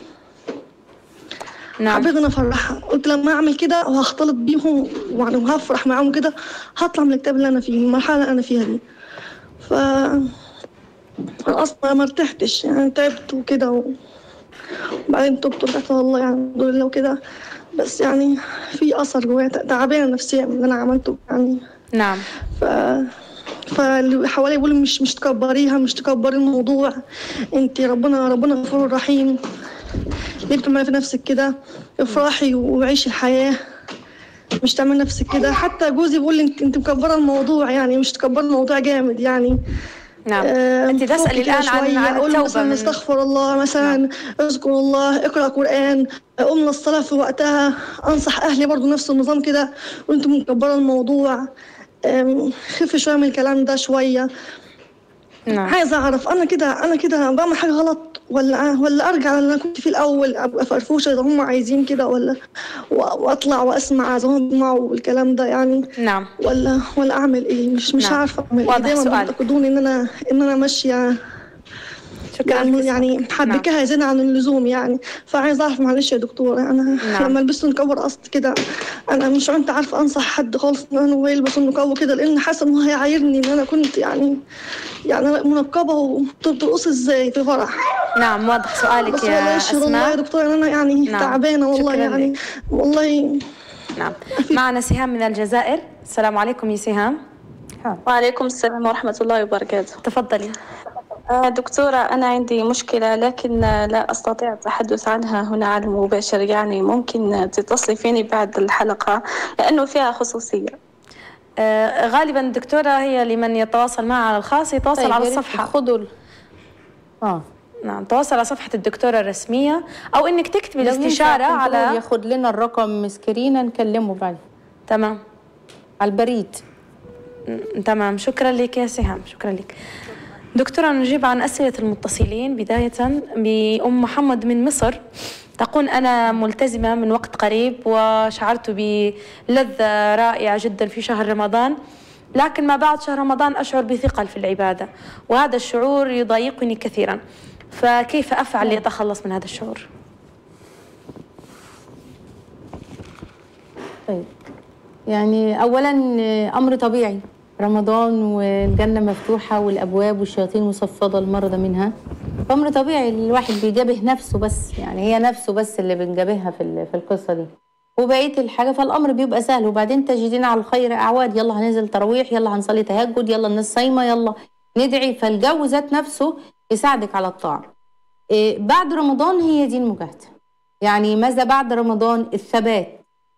نعم حبيت انا افرحها قلت لما اعمل كده وهختلط بيهم ويعني وهفرح معاهم كده هطلع من الاكتئاب اللي انا فيه من المرحله اللي انا فيها دي ف أنا اصلا ما ارتحتش يعني تعبت وكده و... وبعدين تبت ورجعت والله يعني الحمد لله وكده بس يعني في اثر جوايا تعبانه نفسيا من اللي انا عملته يعني نعم ف فاللي حواليا بيقولوا مش مش تكبريها مش تكبري الموضوع انت ربنا ربنا غفور رحيم ليه بتعملي في نفسك كده افرحي وعيشي الحياة مش تعملي نفسك كده حتى جوزي بيقول لي انت انت مكبره الموضوع يعني مش تكبري الموضوع جامد يعني نعم آه، أنت تسألي فوقي كده الآن عن شوية. عن اقول التوبة مثلا من استغفر الله مثلا اذكر الله اقرا قران قوم للصلاه في وقتها انصح اهلي برضو نفس النظام كده وانتم مكبره الموضوع آم، خفي شويه من الكلام ده شويه نعم عايزه اعرف انا كده انا كده بعمل حاجه غلط ولا ولا ارجع اللي انا كنت فيه الاول ابقى فرفوشه زي ما هم عايزين كده ولا و- واطلع واسمع زي ما هم بيسمعوا والكلام ده يعني نعم ولا ولا اعمل ايه مش مش نعم. عارفه اعمل ايه واضح دايما سؤالك. بينتقدوني ان انا ان انا ماشيه شكرا يعني لاتصالك. يعني محبكاها زيادة عن اللزوم يعني فعايزة أعرف معلش يا دكتورة أنا نعم. لما لبست نقاب رقصت كده أنا مش كنت عارفة أنصح حد خالص إن أنا يلبس النقاب وكده لأن حاسة إن هو هيعايرني إن أنا كنت يعني يعني أنا منقبة وبترقصي إزاي في فرح نعم واضح سؤالك بس والله يا يشهد الله يا أسماء دكتورة إن أنا يعني نعم. تعبانة والله شكراً يعني لك. والله نعم معنا سهام من الجزائر السلام عليكم يا سهام وعليكم السلام ورحمة الله وبركاته تفضلي آه، دكتورة أنا عندي مشكلة لكن لا أستطيع التحدث عنها هنا على المباشر يعني ممكن تتصلي فيني بعد الحلقة لأنه فيها خصوصية آه غالبا الدكتورة هي لمن يتواصل معها على الخاص يتواصل طيب، على يا ريت الصفحة خدوا اه نعم تواصل على صفحة الدكتورة الرسمية أو إنك تكتبي لو ينفع الاستشارة كنترول على ياخد لنا الرقم مسكرينا نكلمه بعد تمام على البريد م- تمام شكرا لك يا سهام شكرا لك دكتورة نجيب عن أسئلة المتصلين بداية بأم محمد من مصر تقول أنا ملتزمة من وقت قريب وشعرت بلذة رائعة جدا في شهر رمضان لكن ما بعد شهر رمضان أشعر بثقل في العبادة وهذا الشعور يضايقني كثيرا فكيف أفعل لأتخلص من هذا الشعور؟ طيب يعني اولا آه، امر طبيعي رمضان والجنه مفتوحه والابواب والشياطين مصفده المرضى منها فامر طبيعي الواحد بيجابه نفسه بس يعني هي نفسه بس اللي بنجابهها في ال- في القصه دي وبقيه الحاجه فالامر بيبقى سهل وبعدين تجدين على الخير اعواد يلا هننزل تراويح يلا هنصلي تهجد يلا الناس صايمه يلا ندعي فالجو ذات نفسه يساعدك على الطاعه إيه بعد رمضان هي دي المجاهده يعني ماذا بعد رمضان الثبات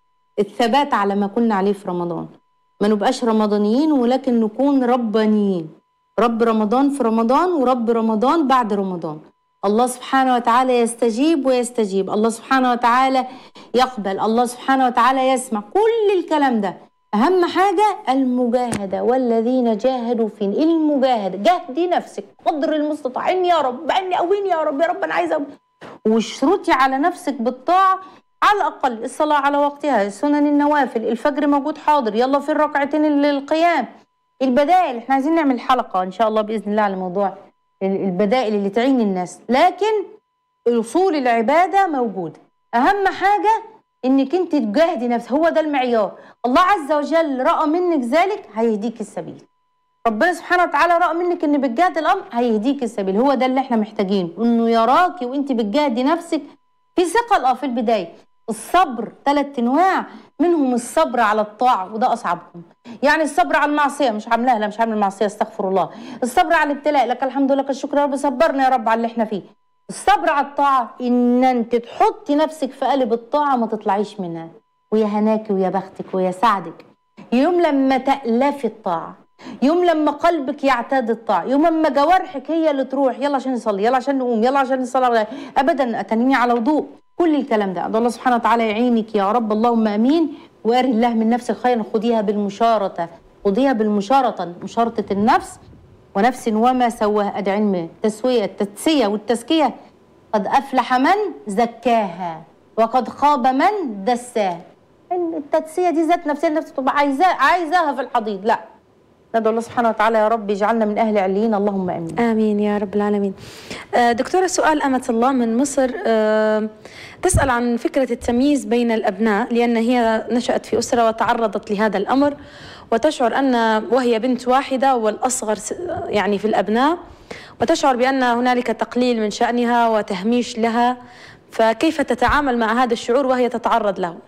الثبات على ما كنا عليه في رمضان ما نبقاش رمضانيين ولكن نكون ربانيين رب رمضان في رمضان ورب رمضان بعد رمضان الله سبحانه وتعالى يستجيب ويستجيب الله سبحانه وتعالى يقبل الله سبحانه وتعالى يسمع كل الكلام ده أهم حاجة المجاهدة والذين جاهدوا فين المجاهدة جاهدي نفسك قدر المستطاع إني يا رب إني قويني يا رب يا رب أنا عايزة أقوي. واشرطي على نفسك بالطاعة على الأقل الصلاة على وقتها سنن النوافل الفجر موجود حاضر يلا في الركعتين ال- القيام البدائل احنا عايزين نعمل حلقة إن شاء الله بإذن الله على موضوع ال- البدائل اللي تعين الناس لكن أصول العبادة موجودة أهم حاجة إنك أنت تجاهدي نفسك هو ده المعيار الله عز وجل رأى منك ذلك هيهديك السبيل ربنا سبحانه وتعالى رأى منك ان بتجاهد الامر هيهديك السبيل هو ده اللي احنا محتاجينه انه يراكي وانت بتجاهدي نفسك في ثقل اه في البدايه الصبر ثلاث انواع منهم الصبر على الطاعه وده اصعبهم يعني الصبر على المعصيه مش عاملاها لا مش عامل المعصيه استغفر الله الصبر على الابتلاء لك الحمد لله لك الشكر يا رب صبرنا يا رب على اللي احنا فيه الصبر على الطاعه ان انت تحطي نفسك في قلب الطاعه ما تطلعيش منها ويا هناكي ويا بختك ويا سعدك يوم لما تألفي الطاعه يوم لما قلبك يعتاد الطاعة يوم لما جوارحك هي اللي تروح يلا عشان نصلي يلا عشان نقوم يلا عشان نصلي ابدا اتنيني على وضوء كل الكلام ده الله سبحانه وتعالى يعينك يا رب اللهم امين واري الله من نفسك خيرا خذيها بالمشارطه خذيها بالمشارطه مشارطه النفس ونفس وما سواها ادي علم التسويه التدسيه والتزكيه قد افلح من زكاها وقد خاب من دساها التدسيه دي ذات نفسها النفس تبقى عايزاه عايزاها في الحضيض لا ندعو الله سبحانه وتعالى يا رب يجعلنا من اهل عليين اللهم امين آمين يا رب العالمين آه، دكتورة سؤال أمة الله من مصر آه، تسأل عن فكرة التمييز بين الأبناء لأن هي نشأت في أسرة وتعرضت لهذا الأمر وتشعر أن وهي بنت واحدة والأصغر س- يعني في الأبناء وتشعر بأن هنالك تقليل من شأنها وتهميش لها فكيف تتعامل مع هذا الشعور وهي تتعرض له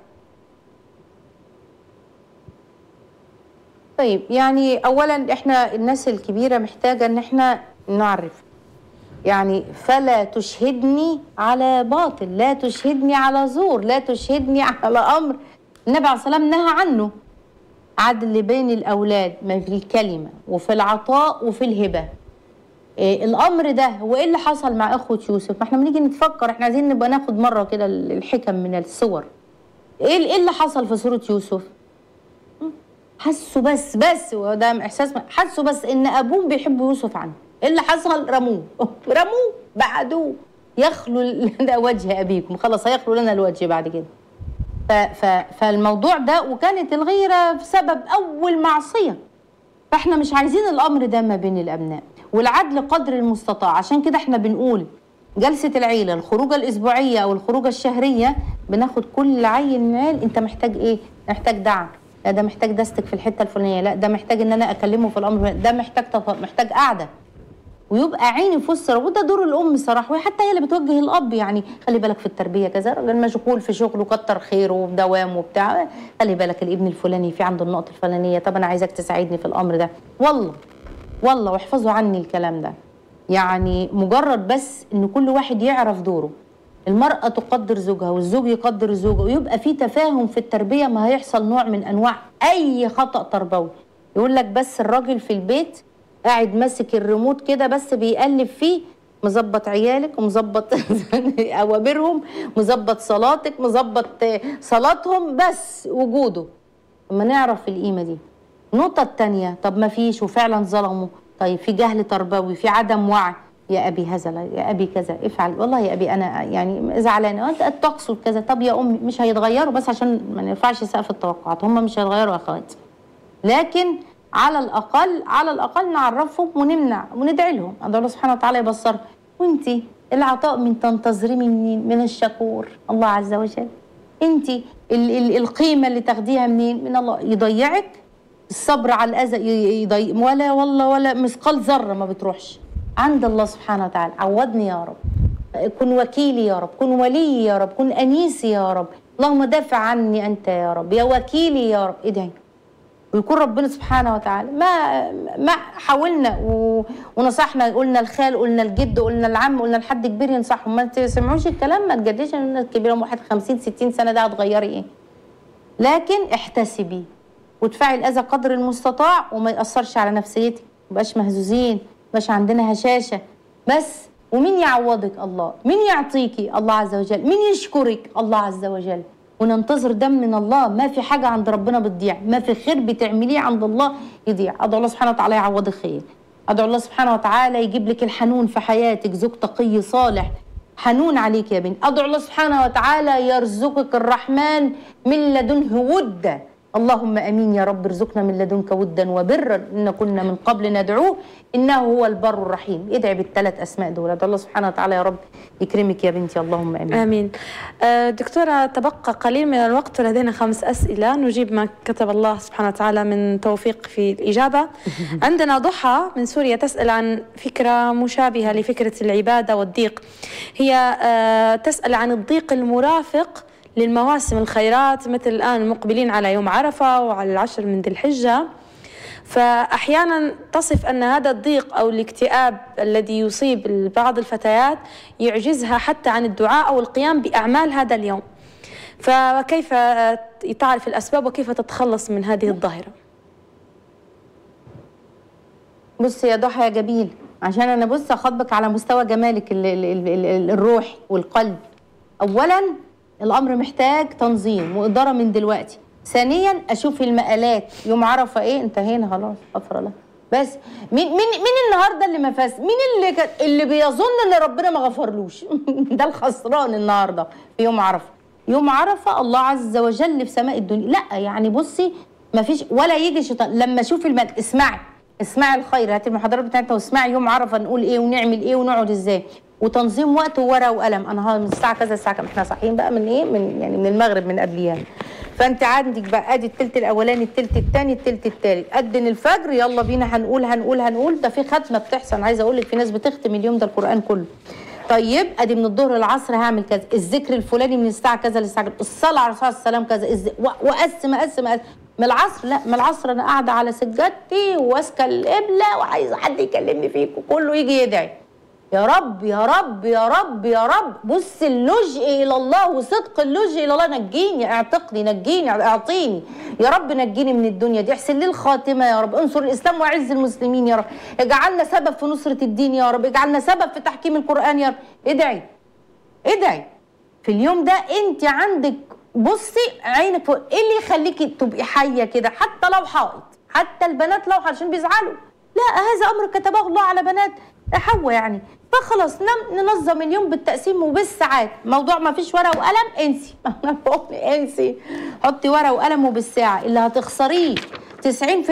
طيب يعني اولا احنا الناس الكبيره محتاجه ان احنا نعرف يعني فلا تشهدني على باطل لا تشهدني على زور لا تشهدني على امر النبي عليه الصلاه والسلام نهى عنه عدل بين الاولاد ما في الكلمه وفي العطاء وفي الهبه إيه الامر ده هو ايه اللي حصل مع اخوه يوسف ما احنا بنيجي نتفكر احنا عايزين نبقى ناخد مره كده الحكم من الصور ايه ايه اللي حصل في سوره يوسف حسوا بس بس وده احساس حسوا بس ان ابوهم بيحب يوسف عنه ايه اللي حصل رموه رموه بعدوه يخلو لنا وجه ابيكم خلاص هيخلو لنا الوجه بعد كده ف ف فالموضوع ده وكانت الغيره بسبب اول معصيه فاحنا مش عايزين الامر ده ما بين الابناء والعدل قدر المستطاع عشان كده احنا بنقول جلسة العيلة الخروجة الأسبوعية أو الخروجة الشهرية بناخد كل عيل من العيال أنت محتاج إيه؟ محتاج دعم لا ده محتاج دستك في الحتة الفلانية لا ده محتاج إن أنا أكلمه في الأمر الفلاني، ده محتاج تف... محتاج قعدة ويبقى عيني في وسط وده دور الام صراحه وحتى هي اللي بتوجه الاب يعني خلي بالك في التربيه كذا راجل مشغول في شغله كتر خيره وبدوام وبتاع خلي بالك الابن الفلاني في عنده النقطه الفلانيه طب انا عايزك تساعدني في الامر ده والله والله واحفظوا عني الكلام ده يعني مجرد بس ان كل واحد يعرف دوره المرأة تقدر زوجها والزوج يقدر زوجه ويبقى في تفاهم في التربية ما هيحصل نوع من أنواع أي خطأ تربوي يقول لك بس الراجل في البيت قاعد ماسك الريموت كده بس بيقلب فيه مظبط عيالك ومظبط اوامرهم مظبط صلاتك مظبط صلاتهم بس وجوده اما نعرف القيمه دي النقطه الثانيه طب ما فيش وفعلا ظلموا طيب في جهل تربوي في عدم وعي يا ابي هذا لا يا ابي كذا افعل والله يا ابي انا يعني زعلانه انت تقصد كذا طب يا امي مش هيتغيروا بس عشان ما نرفعش سقف التوقعات هم مش هيتغيروا يا اخواتي لكن على الاقل على الاقل نعرفهم ونمنع وندعي لهم ادعو الله سبحانه وتعالى يبصر وانت العطاء من تنتظري منين من الشكور الله عز وجل انت ال ال القيمه اللي تاخديها منين من الله يضيعك الصبر على الاذى يضيع ولا والله ولا مثقال ذره ما بتروحش عند الله سبحانه وتعالى عوضني يا رب كن وكيلي يا رب كن ولي يا رب كن انيسي يا رب اللهم دافع عني انت يا رب يا وكيلي يا رب ادعي ويكون ربنا سبحانه وتعالى ما ما حاولنا و... ونصحنا قلنا الخال قلنا الجد قلنا العم قلنا لحد كبير ينصحهم ما تسمعوش الكلام ما تجديش ان الناس كبيره واحد 50 60 سنه ده هتغيري ايه لكن احتسبي وادفعي الاذى قدر المستطاع وما ياثرش على نفسيتك ما مهزوزين ما عندنا هشاشه بس ومين يعوضك الله مين يعطيكي الله عز وجل مين يشكرك الله عز وجل وننتظر ده من الله ما في حاجة عند ربنا بتضيع ما في خير بتعمليه عند الله يضيع أدعو الله سبحانه وتعالى يعوضك خير أدعو الله سبحانه وتعالى يجيب لك الحنون في حياتك زوج تقي صالح حنون عليك يا بنت أدعو الله سبحانه وتعالى يرزقك الرحمن من لدنه ودا اللهم امين يا رب ارزقنا من لدنك ودا وبرا ان كنا من قبل ندعوه انه هو البر الرحيم ادعي بالثلاث اسماء دول ادعو الله سبحانه وتعالى يا رب يكرمك يا بنتي اللهم امين امين آه، دكتوره تبقى قليل من الوقت ولدينا خمس اسئله نجيب ما كتب الله سبحانه وتعالى من توفيق في الاجابه عندنا ضحى من سوريا تسال عن فكره مشابهه لفكره العباده والضيق هي آه، تسال عن الضيق المرافق للمواسم الخيرات مثل الآن مقبلين على يوم عرفة وعلى العشر من ذي الحجة فأحيانا تصف أن هذا الضيق أو الاكتئاب الذي يصيب بعض الفتيات يعجزها حتى عن الدعاء أو القيام بأعمال هذا اليوم فكيف تعرف الأسباب وكيف تتخلص من هذه الظاهرة بصي يا ضحى يا جميل عشان أنا بص أخاطبك على مستوى جمالك الروح والقلب أولا الامر محتاج تنظيم واداره من دلوقتي ثانيا اشوف المقالات يوم عرفه ايه انتهينا خلاص غفر الله بس مين مين مين النهارده اللي ما فاز مين اللي ك... اللي بيظن ان ربنا ما غفرلوش ده الخسران النهارده في يوم عرفه يوم عرفه الله عز وجل في سماء الدنيا لا يعني بصي ما فيش ولا يجي شيطان لما اشوف المال اسمعي اسمعي الخير هاتي المحاضرات بتاعتها واسمعي يوم عرفه نقول ايه ونعمل ايه ونقعد ازاي وتنظيم وقت وورقه وقلم انا من الساعه كذا الساعه كذا احنا صاحيين بقى من ايه من يعني من المغرب من قبليها فانت عندك بقى ادي التلت الاولاني التلت الثاني التلت الثالث اذن الفجر يلا بينا هنقول هنقول هنقول ده في ختمه بتحصل عايزه اقول لك في ناس بتختم اليوم ده القران كله طيب ادي من الظهر للعصر هعمل كذا الذكر الفلاني من الساعه كذا للساعه كذا الصلاه على الرسول صلى الله عليه وسلم كذا واقسم اقسم اقسم من العصر لا من العصر انا قاعده على سجادتي وماسكه القبله وعايزه حد يكلمني فيك وكله يجي يدعي يا رب يا رب يا رب يا رب بص اللجء الى الله وصدق اللجء الى الله نجيني اعتقني نجيني اعطيني يا رب نجيني من الدنيا دي احسن لي الخاتمه يا رب انصر الاسلام واعز المسلمين يا رب اجعلنا سبب في نصره الدين يا رب اجعلنا سبب في تحكيم القران يا رب ادعي ادعي في اليوم ده انت عندك بصي عينك فوق ايه اللي يخليكي تبقي حيه كده حتى لو حائط حتى البنات لو عشان بيزعلوا لا هذا امر كتبه الله على بنات حواء يعني فخلاص ننظم اليوم بالتقسيم وبالساعات موضوع ما فيش ورقه وقلم انسي انسي حطي ورقه وقلم وبالساعه اللي هتخسريه 90%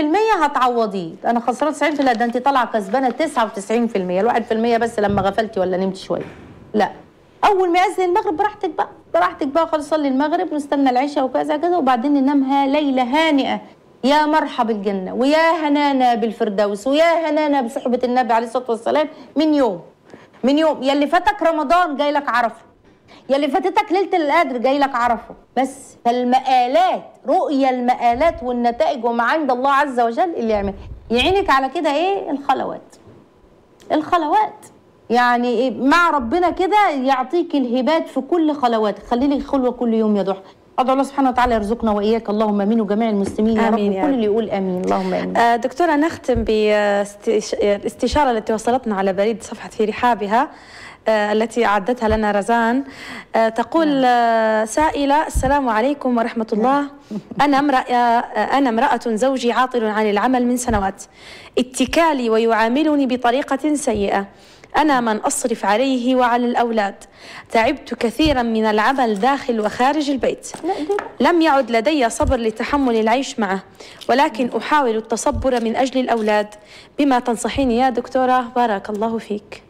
هتعوضيه انا خسران 90% ده انت طالعه كسبانه 99% الواحد في المية بس لما غفلتي ولا نمتي شويه لا اول ما يأذن المغرب براحتك بقى براحتك بقى خلاص صلي المغرب ونستنى العشاء وكذا كذا وبعدين ننامها ليله هانئه يا مرحب الجنة ويا هنانا بالفردوس ويا هنانا بصحبة النبي عليه الصلاة والسلام من يوم من يوم يلي فاتك رمضان جاي لك عرفه يلي فاتتك ليله القدر جاي لك عرفه بس فالمقالات رؤيا المقالات والنتائج وما عند الله عز وجل اللي يعمل يعينك على كده ايه الخلوات الخلوات يعني إيه، مع ربنا كده يعطيك الهبات في كل خلوات خلي لي خلوه كل يوم يا ضحى ادعو الله سبحانه وتعالى يرزقنا واياك اللهم امين وجميع المسلمين يا رب آمين يا كل رب. اللي يقول امين اللهم امين آه، دكتورة نختم بالاستشارة التي وصلتنا على بريد صفحة في رحابها آه، التي أعدتها لنا رزان آه، تقول آه، سائلة السلام عليكم ورحمة الله أنا امرأة آه، أنا امرأة زوجي عاطل عن العمل من سنوات اتكالي ويعاملني بطريقة سيئة أنا من أصرف عليه وعلى الأولاد تعبت كثيرا من العمل داخل وخارج البيت لم يعد لدي صبر لتحمل العيش معه ولكن أحاول التصبر من أجل الأولاد بما تنصحيني يا دكتورة بارك الله فيك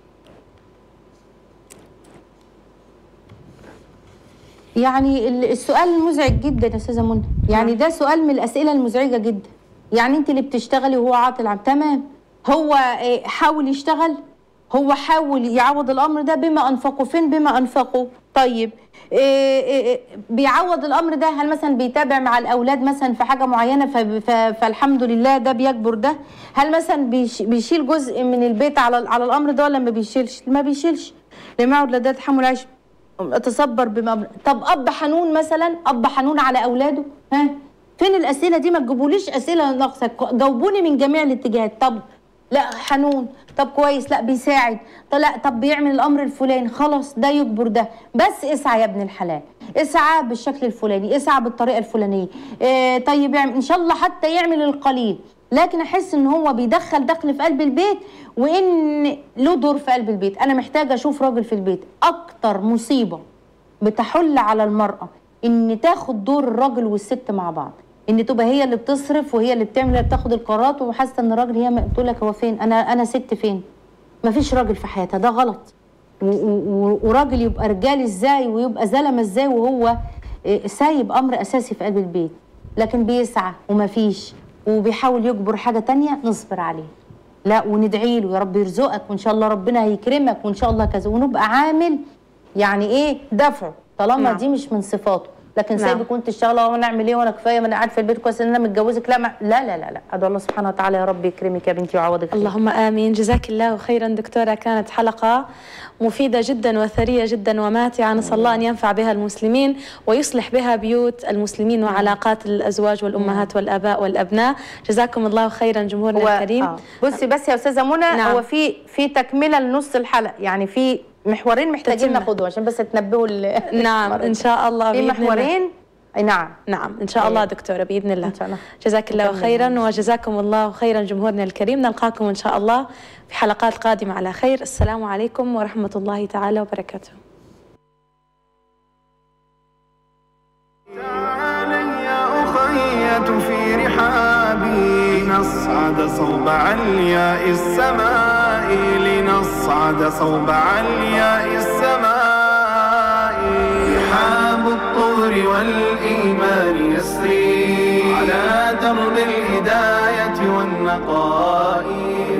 يعني ال- السؤال مزعج جدا يا استاذه منى يعني ده سؤال من الاسئله المزعجه جدا يعني انت اللي بتشتغلي وهو عاطل عن تمام هو إيه، حاول يشتغل هو حاول يعوض الامر ده بما انفقه فين بما انفقه طيب إيه إيه إيه، بيعوض الامر ده هل مثلا بيتابع مع الاولاد مثلا في حاجه معينه ف- ف- فالحمد لله ده بيجبر ده هل مثلا بيش- بيشيل جزء من البيت على على الامر ده ولا ما بيشيلش ما بيشيلش لما يعود لده تحمل عيش اتصبر بما طب اب حنون مثلا اب حنون على اولاده ها فين الاسئله دي ما تجيبوليش اسئله ناقصه جاوبوني من جميع الاتجاهات طب لا حنون طب كويس لا بيساعد طب لا طب بيعمل الامر الفلاني خلاص ده يجبر ده بس اسعى يا ابن الحلال اسعى بالشكل الفلاني اسعى بالطريقه الفلانيه إيه طيب يعمل ان شاء الله حتى يعمل القليل لكن احس ان هو بيدخل دخل في قلب البيت وان له دور في قلب البيت انا محتاجه اشوف راجل في البيت اكتر مصيبه بتحل على المرأة إن تاخد دور الراجل والست مع بعض إن تبقى هي اللي بتصرف وهي اللي بتعمل اللي بتاخد القرارات وحاسة إن الراجل هي ما تقول لك هو فين أنا أنا ست فين مفيش راجل في حياتها ده غلط و- و- وراجل يبقى رجال إزاي ويبقى زلمة إزاي وهو إيه، سايب أمر أساسي في قلب البيت لكن بيسعى ومفيش وبيحاول يجبر حاجة تانية نصبر عليه لا وندعي له يا رب يرزقك وان شاء الله ربنا هيكرمك وان شاء الله كذا ونبقى عامل يعني ايه دفع طالما نعم. نعم. دي مش من صفاته لكن نعم. سايبك وانت تشتغلي وانا اعمل ايه وانا كفايه ما انا قاعد في البيت كويس ان انا متجوزك لا ما لا لا لا لا ادعو الله سبحانه وتعالى يا رب يكرمك يا بنتي ويعوضك خير. اللهم آمين جزاك الله خيرا دكتورة كانت حلقة مفيدة جدا وثرية جدا وماتعة نسأل الله أن ينفع بها المسلمين ويصلح بها بيوت المسلمين وعلاقات الأزواج والأمهات والآباء والأبناء جزاكم الله خيرا جمهورنا هو الكريم آه. بصي بس يا استاذه منى نعم. نعم. هو في في تكمله لنص الحلقه يعني في محورين محتاجين تتمة. ناخدهم عشان بس تنبهوا ال- نعم إن شاء الله في بإذن الله. محورين أي نعم نعم إن شاء الله دكتورة بإذن الله ان شاء الله جزاك الله نكمل خيرا وجزاكم الله خيرا جمهورنا الكريم نلقاكم إن شاء الله في حلقات قادمة على خير السلام عليكم ورحمة الله تعالى وبركاته تعالي يا أخية في رحابي لنصعد صوب علياء السماء لنصعد صوب علياء السماء رحاب الطهر والإيمان يسري على درب الهداية والنقاء